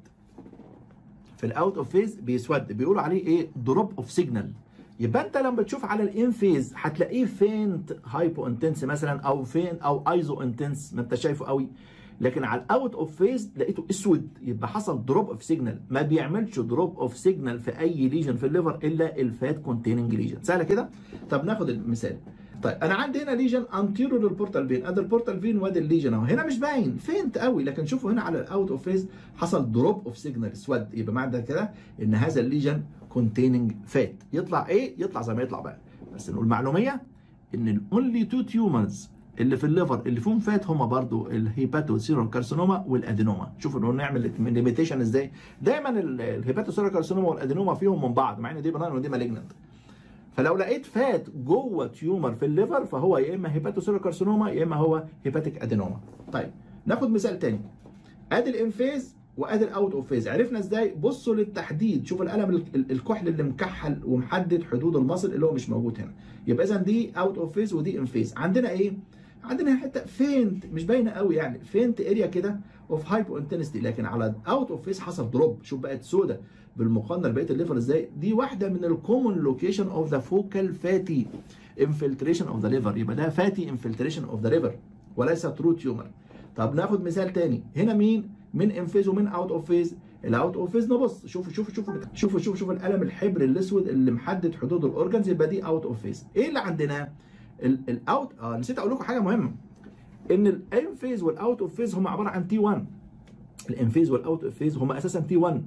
في الاوت اوف فيز بيسود بيقولوا عليه ايه دروب اوف سيجنال يبقى انت لما بتشوف على الان فيز هتلاقيه فينت هايبو انتنس مثلا او فين او ايزو انتنس ما انت شايفه قوي لكن على الاوت اوف فيز لقيته اسود يبقى حصل دروب اوف سيجنال ما بيعملش دروب اوف سيجنال في اي ليجن في الليفر الا الفات كونتيننج ليجن سهله كده طب ناخد المثال طيب انا عندي هنا ليجن انتيرور للبورتال فين ادي البورتال فين وادي الليجن اهو هنا مش باين فينت قوي لكن شوفوا هنا على الاوت اوف فيز حصل دروب اوف سيجنال اسود يبقى معنى كده ان هذا الليجن كونتيننج فات يطلع ايه يطلع زي ما يطلع بقى بس نقول معلوميه ان الاونلي تو تيومرز اللي في الليفر اللي فيهم فات هم برضو الهيباتو سيرال كارسينوما والادينوما شوفوا انه نعمل ليميتيشن ازاي دايما الهيباتو سيرال كارسينوما والادينوما فيهم من بعض مع ان دي بنان ودي مالجننت فلو لقيت فات جوه تيومر في الليفر فهو يا اما هيباتو سيرال كارسينوما يا اما هو هيباتيك ادينوما طيب ناخد مثال تاني ادي الانفيز وادي الاوت اوف فيز عرفنا ازاي بصوا للتحديد شوف القلم الكحل اللي مكحل ومحدد حدود المصل اللي هو مش موجود هنا يبقى اذا دي اوت اوف فيز ودي ان فيز عندنا ايه عندنا حته فينت مش باينه قوي يعني فينت اريا كده اوف هايبو انتنستي لكن على اوت اوف فيس حصل دروب شوف بقت سودا بالمقارنه لبقيه الليفر ازاي دي واحده من الكومن لوكيشن اوف ذا فوكال فاتي انفلتريشن اوف ذا ليفر يبقى ده فاتي انفلتريشن اوف ذا ليفر وليس ترو تيومر طب ناخد مثال تاني هنا مين من انفيز ومن اوت اوف فيز الاوت اوف فيز نبص شوفوا شوفوا شوفوا شوفوا شوفوا شوفوا القلم الحبر الاسود اللي محدد حدود الاورجنز يبقى دي اوت اوف فيز ايه اللي عندنا الاوت اه نسيت اقول لكم حاجه مهمه ان الان فيز والاوت اوف فيز هم عباره عن تي 1 الانفيز والاوت اوف فيز هم اساسا تي 1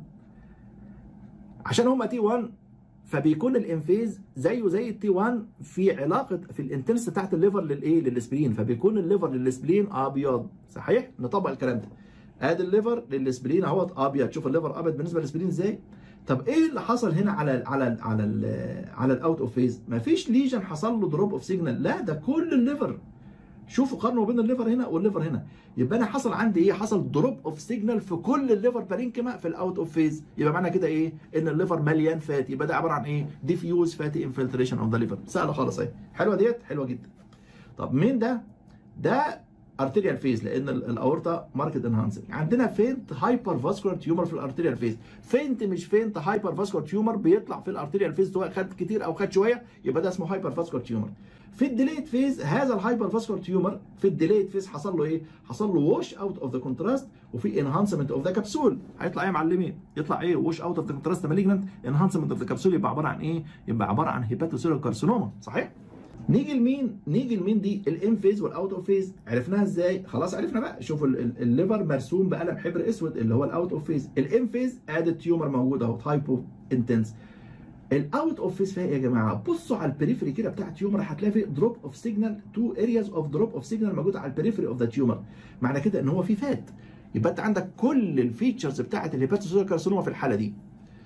عشان هم تي 1 فبيكون الانفيز زيه زي التي 1 في علاقه في الانتنس بتاعت الليفر للايه للسبلين فبيكون الليفر للسبلين ابيض صحيح نطبق الكلام ده ادي الليفر للسبلين اهوت ابيض شوف الليفر ابيض بالنسبه للسبلين ازاي طب ايه اللي حصل هنا على ال على ال على ال على الاوت اوف فيز مفيش ليجن حصل له دروب اوف سيجنال لا ده كل الليفر شوفوا قارنوا بين الليفر هنا والليفر هنا يبقى انا حصل عندي ايه حصل دروب اوف سيجنال في كل الليفر بارينكما في الاوت اوف فيز يبقى معنى كده ايه ان الليفر مليان فات يبقى ده عباره عن ايه ديفيوز فاتي انفلتريشن اوف ذا ليفر سهله خالص اهي حلوه ديت حلوه جدا طب مين ده ده ارتيريال فيز لان الاورطه ماركت انهانسنج عندنا فينت هايبر فاسكولار تيومر في الارتيريال فيز فينت مش فينت هايبر فاسكولار تيومر بيطلع في الارتيريال فيز سواء خد كتير او خد شويه يبقى ده اسمه هايبر فاسكولار تيومر في الديليت فيز هذا الهايبر فاسكولار تيومر في الديليت فيز حصل له ايه حصل له ووش اوت اوف ذا كونتراست وفي انهانسمنت اوف ذا كبسول هيطلع ايه يا معلمين يطلع ايه ووش اوت اوف ذا كونتراست مالجنت انهانسمنت اوف ذا كبسول يبقى عباره عن ايه يبقى عباره عن هيباتوسيلر كارسينوما صحيح نيجي لمين؟ نيجي لمين دي؟ الان فيز والاوت اوف فيز، عرفناها ازاي؟ خلاص عرفنا بقى، شوفوا الليفر مرسوم بقلم حبر اسود اللي هو الاوت اوف فيز، الان فيز ادي التيومر موجود اهو هايبو انتنس. الاوت اوف فيز فيها ايه يا جماعه؟ بصوا على البريفري كده بتاع التيومر هتلاقي في دروب اوف سيجنال تو ارياز اوف دروب اوف سيجنال موجوده على البريفري اوف ذا تيومر. معنى كده ان هو في فات. يبقى انت عندك كل الفيتشرز بتاعت الهيباتوسيلر كارسينوما في الحاله دي.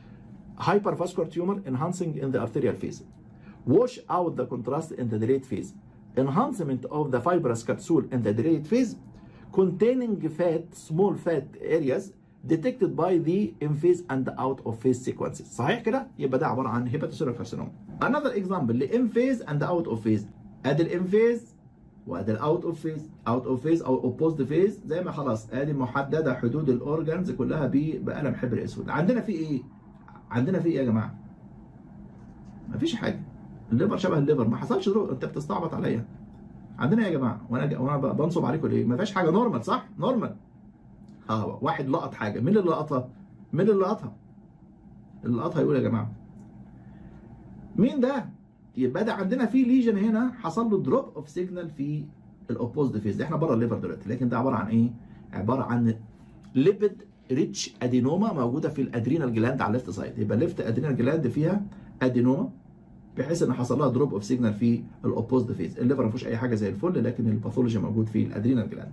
هايبر فاسكولار تيومر enhancing in the arterial phase. wash out the contrast in the delayed phase. Enhancement of the fibrous capsule in the delayed phase containing fat, small fat areas detected by the in phase and out of phase sequences. صحيح كده؟ يبقى ده عبارة عن hepatocellular carcinoma. Another example ل in phase and out of phase. ادي ال in phase وادي ال out of phase. out of phase او opposed phase زي ما خلاص ادي محددة حدود الاورجنز كلها بقلم حبر اسود. عندنا في ايه؟ عندنا في ايه يا جماعة؟ مفيش حاجة. الليفر شبه الليفر ما حصلش ضرر انت بتستعبط عليا عندنا يا جماعه وانا وانا بنصب عليكم ليه؟ ما فيهاش حاجه نورمال صح؟ نورمال اه واحد لقط حاجه مين اللي لقطها؟ مين اللي لقطها؟ اللي لقطها يقول يا جماعه مين ده؟ يبقى ده عندنا في ليجن هنا حصل له دروب اوف سيجنال في الاوبوزد فيز احنا بره الليفر دلوقتي لكن ده عباره عن ايه؟ عباره عن ليبيد ريتش ادينوما موجوده في الادرينال جلاند على الليفت سايد يبقى الليفت ادرينال جلاند فيها ادينوما بحيث ان حصل لها دروب اوف سيجنال في الاوبوزد فيز الليفر ما فيهوش اي حاجه زي الفل لكن الباثولوجي موجود في الادرينال جلاند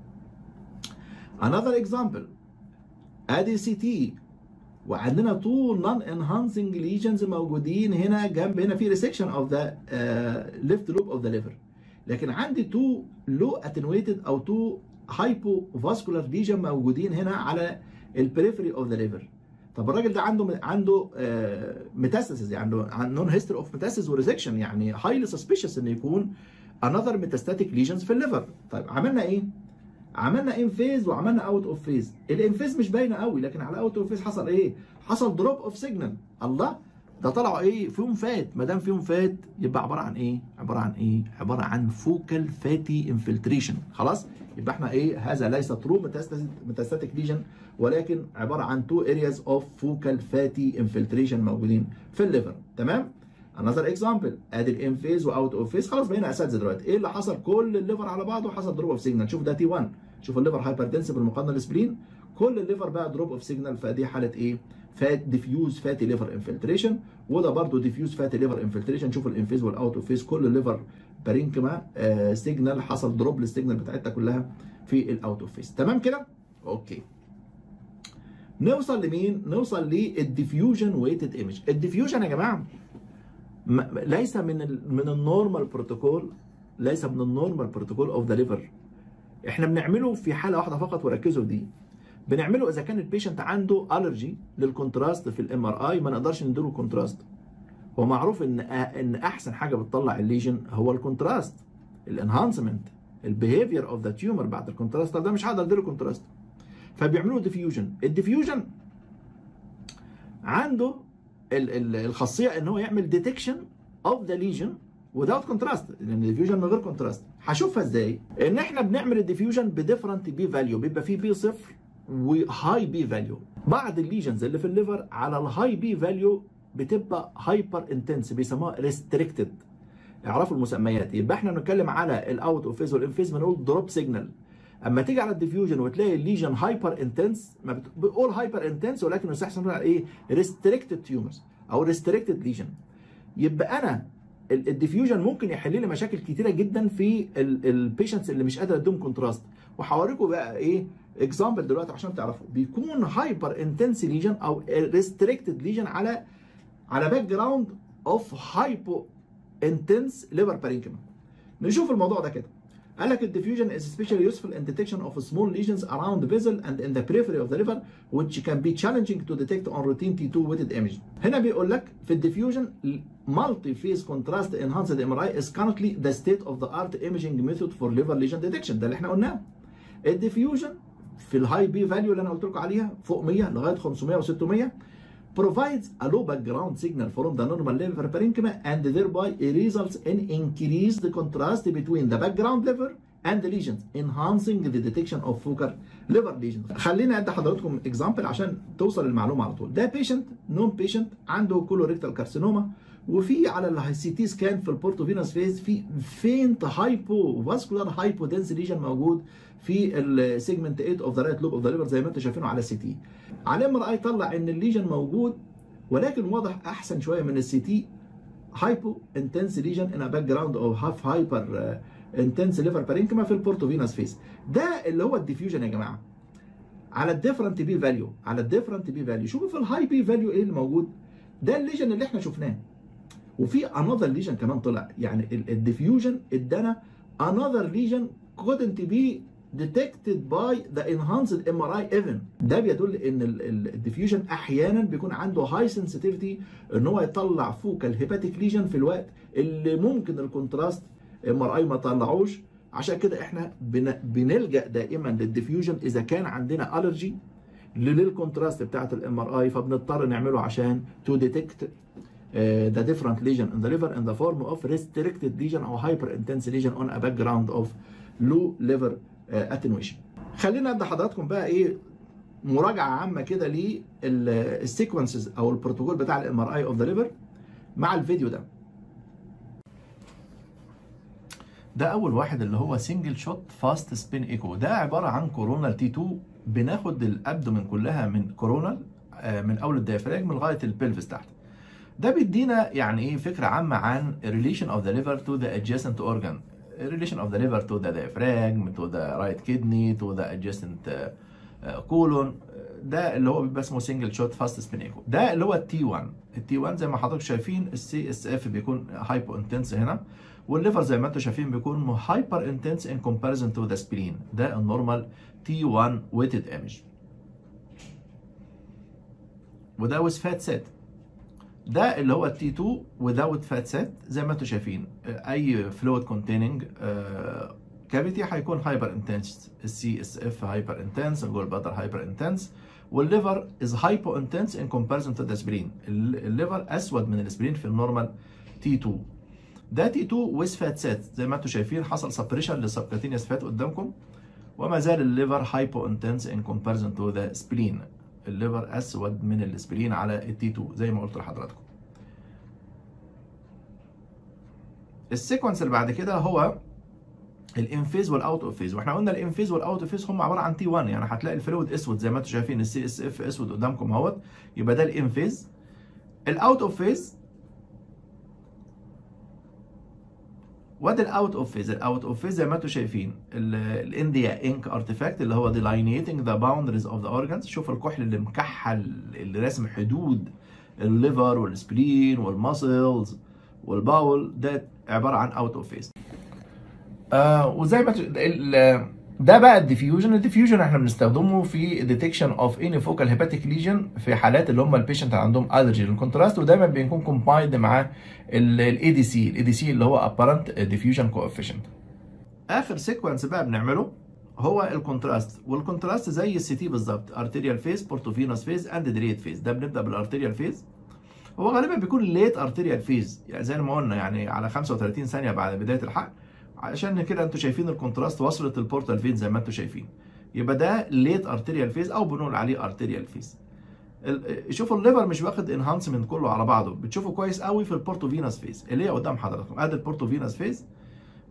another example ادي سي تي وعندنا تو نون انهانسنج ليجنز موجودين هنا جنب هنا في ريسكشن اوف ذا ليفت لوب اوف ذا ليفر لكن عندي تو لو اتنويتد او تو هايبو فاسكولار ليجن موجودين هنا على البريفري اوف ذا ليفر طب الراجل ده عنده عنده ميتاستاسيس يعني عنده نون هيستوري اوف ميتاستاسيس وريزكشن يعني هايلي سسبيشس ان يكون انذر ميتاستاتيك ليجنز في الليفر طيب عملنا ايه؟ عملنا ان فيز وعملنا اوت اوف فيز الان فيز مش باينه قوي لكن على اوت اوف فيز حصل ايه؟ حصل دروب اوف سيجنال الله ده طلعوا ايه؟ فيهم فات ما دام فيهم فات يبقى عباره عن ايه؟ عباره عن ايه؟ عباره عن فوكال فاتي انفلتريشن خلاص؟ يبقى احنا ايه؟ هذا ليس ترو ميتاستاتيك ليجن ولكن عباره عن تو ارياز اوف فوكال فاتي انفلتريشن موجودين في الليفر تمام؟ انذر اكزامبل ادي الان فيز واوت اوف فيز خلاص بقينا اساتذه دلوقتي ايه اللي حصل كل الليفر على بعضه حصل دروب اوف سيجنال شوف ده تي 1 شوف الليفر هايبرتنسيف بالمقارنه للسبلين كل الليفر بقى دروب اوف سيجنال فدي حاله ايه فات ديفيوز فاتي ليفر انفلتريشن وده برضه ديفيوز فاتي ليفر انفلتريشن شوف الانفيز والاوت اوف فيز كل الليفر بارينكما آه سيجنال حصل دروب للسيجنال بتاعتها كلها في الاوت اوف فيز تمام كده اوكي نوصل لمين نوصل للديفيوجن ويتد ايمج الديفيوجن يا جماعه ليس من ال من النورمال بروتوكول ليس من النورمال بروتوكول اوف ذا ليفر احنا بنعمله في حاله واحده فقط وركزوا في دي بنعمله اذا كان البيشنت عنده الرجي للكونتراست في الام ار اي ما نقدرش نديله كونتراست هو معروف ان ان احسن حاجه بتطلع الليجن هو الكونتراست الانهانسمنت البيهيفير اوف ذا تيومر بعد الكونتراست ده مش هقدر اديله كونتراست فبيعملوا ديفيوجن الديفيوجن عنده ال ال الخاصيه ان هو يعمل ديتكشن اوف ذا ليجن without contrast لان الديفيوجن من غير كونتراست هشوفها ازاي ان احنا بنعمل الديفيوجن بديفرنت بي فاليو بيبقى فيه بي صفر وهاي بي فاليو بعض الليجنز اللي في الليفر على الهاي بي فاليو بتبقى هايبر انتنس بيسموها ريستريكتد اعرفوا المسميات يبقى احنا بنتكلم على الاوت اوف فيز والانفيز بنقول دروب سيجنال اما تيجي على الديفيوجن وتلاقي الليجن هايبر انتنس ما بتقول هايبر انتنس ولكن يستحسن نقول ايه ريستريكتد تيومرز او ريستريكتد ليجن يبقى انا الديفيوجن ممكن يحل لي مشاكل كتيره جدا في البيشنتس اللي مش قادر اديهم كونتراست وهوريكم بقى ايه اكزامبل دلوقتي عشان تعرفوا بيكون هايبر انتنس ليجن او ريستريكتد ليجن على على باك جراوند اوف هايبو انتنس ليفر بارينكما نشوف الموضوع ده كده قال لك الديفيوجن is especially useful in detection of small lesions around the vessel and in the periphery of the liver which can be challenging to detect on routine T2 weighted image. هنا بيقول لك في الديفيوجن multi phase contrast enhanced MRI is currently the state of the art imaging method for liver lesion detection ده اللي احنا قلناه. الديفيوجن في الهاي بي فاليو اللي انا قلت لكم عليها فوق 100 لغايه 500 و600 provides a low background signal from the normal liver parenchyma and thereby results in increased contrast between the background liver and the lesions enhancing the detection of focal liver lesions خلينا ادي حضراتكم اكزامبل عشان توصل المعلومه على طول ده بيشنت نون بيشنت عنده كولوريكتال كارسينوما وفي على السي تي سكان في البورتو فينوس فيز في فينت هايبو فاسكولار هايبو دنس ليجن موجود في السيجمنت 8 اوف ذا رايت لوب اوف ذا ليفر زي ما انتم شايفينه على السي تي على ام ار اي طلع ان الليجن موجود ولكن واضح احسن شويه من السي تي هايبو انتنس ليجن ان باك جراوند او هاف هايبر انتنس ليفر بارينكما في البورتو فينوس فيز ده اللي هو الديفيوجن يا جماعه على الديفرنت بي فاليو على الديفرنت بي فاليو شوفوا في الهاي بي فاليو ايه اللي موجود ده الليجن اللي احنا شفناه وفي انذر ليجن كمان طلع يعني الديفيوجن ادانا انذر ليجن couldn't be detected by the enhanced MRI even ده بيدل ان الديفيوجن احيانا بيكون عنده هاي سنسيتيفيتي ان هو يطلع فوكال هيباتيك ليجن في الوقت اللي ممكن الكونتراست ام ار اي ما طلعوش عشان كده احنا بن بنلجا دائما للديفيوجن اذا كان عندنا الرجي للكونتراست بتاعت الام ار اي فبنضطر نعمله عشان تو ديتكت uh, the different lesion in the liver in the form of restricted lesion or hyperintense lesion on a background of low liver uh, attenuation. خلينا ادي حضراتكم بقى ايه مراجعه عامه كده للسيكونسز او البروتوكول بتاع الام ار اي اوف ذا ليفر مع الفيديو ده. ده اول واحد اللي هو سنجل شوت فاست سبين ايكو ده عباره عن كورونال تي 2 بناخد الابدومن كلها من كورونال من اول الديافراجم لغايه البلفس تحت. ده بيدينا يعني ايه فكره عامه عن relation of the liver to the adjacent organ relation of the liver to the diaphragm to the right kidney to the adjacent colon ده اللي هو بيبقى اسمه سنجل شوت فاست سبينيكو ده اللي هو التي 1 التي 1 زي ما حضرتك شايفين السي اس اف بيكون هايبو انتنس هنا والليفر زي ما انتم شايفين بيكون هايبر انتنس ان كومباريزون تو ذا سبلين ده النورمال تي 1 ويتد ايمج وده ويز فات سيت ده اللي هو التي 2 without fat set زي ما انتم شايفين اي fluid containing كافيتي هيكون هايبر انتنس السي اس اف هايبر انتنس الجول بلادر هايبر انتنس والليفر از هايبو انتنس ان كومباريزون تو ذا سبرين الليفر اسود من الاسبرين في النورمال تي 2 ده تي 2 ويز فات سيت زي ما انتم شايفين حصل سبريشن للسبكاتينيوس فات قدامكم وما زال الليفر هايبو انتنس ان كومباريزون تو ذا سبلين الليفر اسود من الاسبرين على التي 2 زي ما قلت لحضراتكم السيكونس اللي بعد كده هو الانفيز والاوت اوف فيز واحنا قلنا الانفيز والاوت اوف فيز هم عباره عن تي 1 يعني هتلاقي الفلويد اسود زي ما انتم شايفين السي اس اف اسود قدامكم اهوت يبقى ده الانفيز الاوت اوف فيز وادي الاوت اوف فيز الاوت اوف فيز زي ما انتم شايفين الانديا انك ارتفاكت اللي هو delineating the boundaries of the organs شوف الكحل اللي مكحل اللي راسم حدود الليفر والسبلين والماسلز والباول ده عباره عن اوت اوف فيز آه وزي ما ده بقى الديفيوجن الديفيوجن احنا بنستخدمه في ديتكشن اوف اني فوكال هيباتيك ليجن في حالات اللي هم البيشنت عندهم الرجي للكونتراست ودايما بيكون كومبايند مع الاي دي سي الاي دي سي اللي هو ابارنت ديفيوجن كوفيشنت اخر سيكونس بقى بنعمله هو الكونتراست والكونتراست زي السي تي بالظبط ارتيريال فيز بورتوفينوس فيز اند دريت فيز ده بنبدا بالارتيريال فيز هو غالبا بيكون ليت ارتيريال فيز يعني زي ما قلنا يعني على 35 ثانيه بعد بدايه الحقن عشان كده انتوا شايفين الكونتراست وصلت البورتال فين زي ما انتوا شايفين يبقى ده ليت ارتيريال فيز او بنقول عليه ارتيريال فيز شوفوا الليفر مش واخد انهانسمنت كله على بعضه بتشوفوا كويس قوي في البورتو فينوس فيز اللي هي قدام حضراتكم ادي البورتو فينوس فيز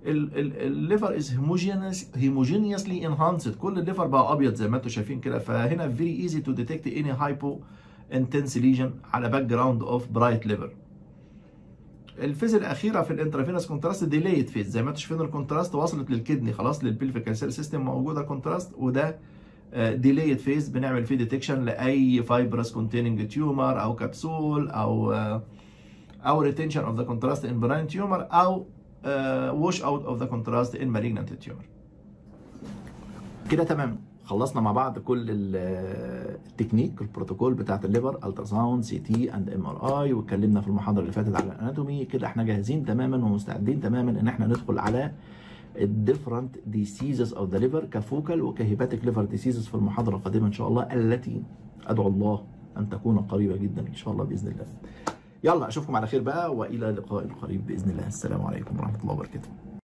الليفر از هيموجينس هيموجينيسلي انهانسد كل الليفر بقى ابيض زي ما انتم شايفين كده فهنا فيري ايزي تو ديتكت اني هايبو انتنس ليجن على باك جراوند اوف برايت ليفر الفيز الاخيره في الانترافينوس كونتراست ديليت فيز زي ما انتم شايفين الكونتراست وصلت للكدني خلاص للبلفيكال سيل سيستم موجوده كونتراست وده ديليت فيز بنعمل فيه ديتكشن لاي فايبرس كونتيننج تيومر او كبسول او آه، او ريتنشن اوف ذا كونتراست ان براين تيومر او ووش اوت اوف ذا كونتراست ان مالجنانت تيومر كده تمام خلصنا مع بعض كل ال- التكنيك البروتوكول بتاعت الليفر التراساوند سي تي اند ام ار اي واتكلمنا في المحاضره اللي فاتت على الاناتومي كده احنا جاهزين تماما ومستعدين تماما ان احنا ندخل على الديفرنت ديسيزز اوف ذا ليفر كفوكال وكهيباتيك ليفر ديسيزز في المحاضره القادمه ان شاء الله التي ادعو الله ان تكون قريبه جدا ان شاء الله باذن الله يلا اشوفكم على خير بقى والى لقاء قريب باذن الله السلام عليكم ورحمه الله وبركاته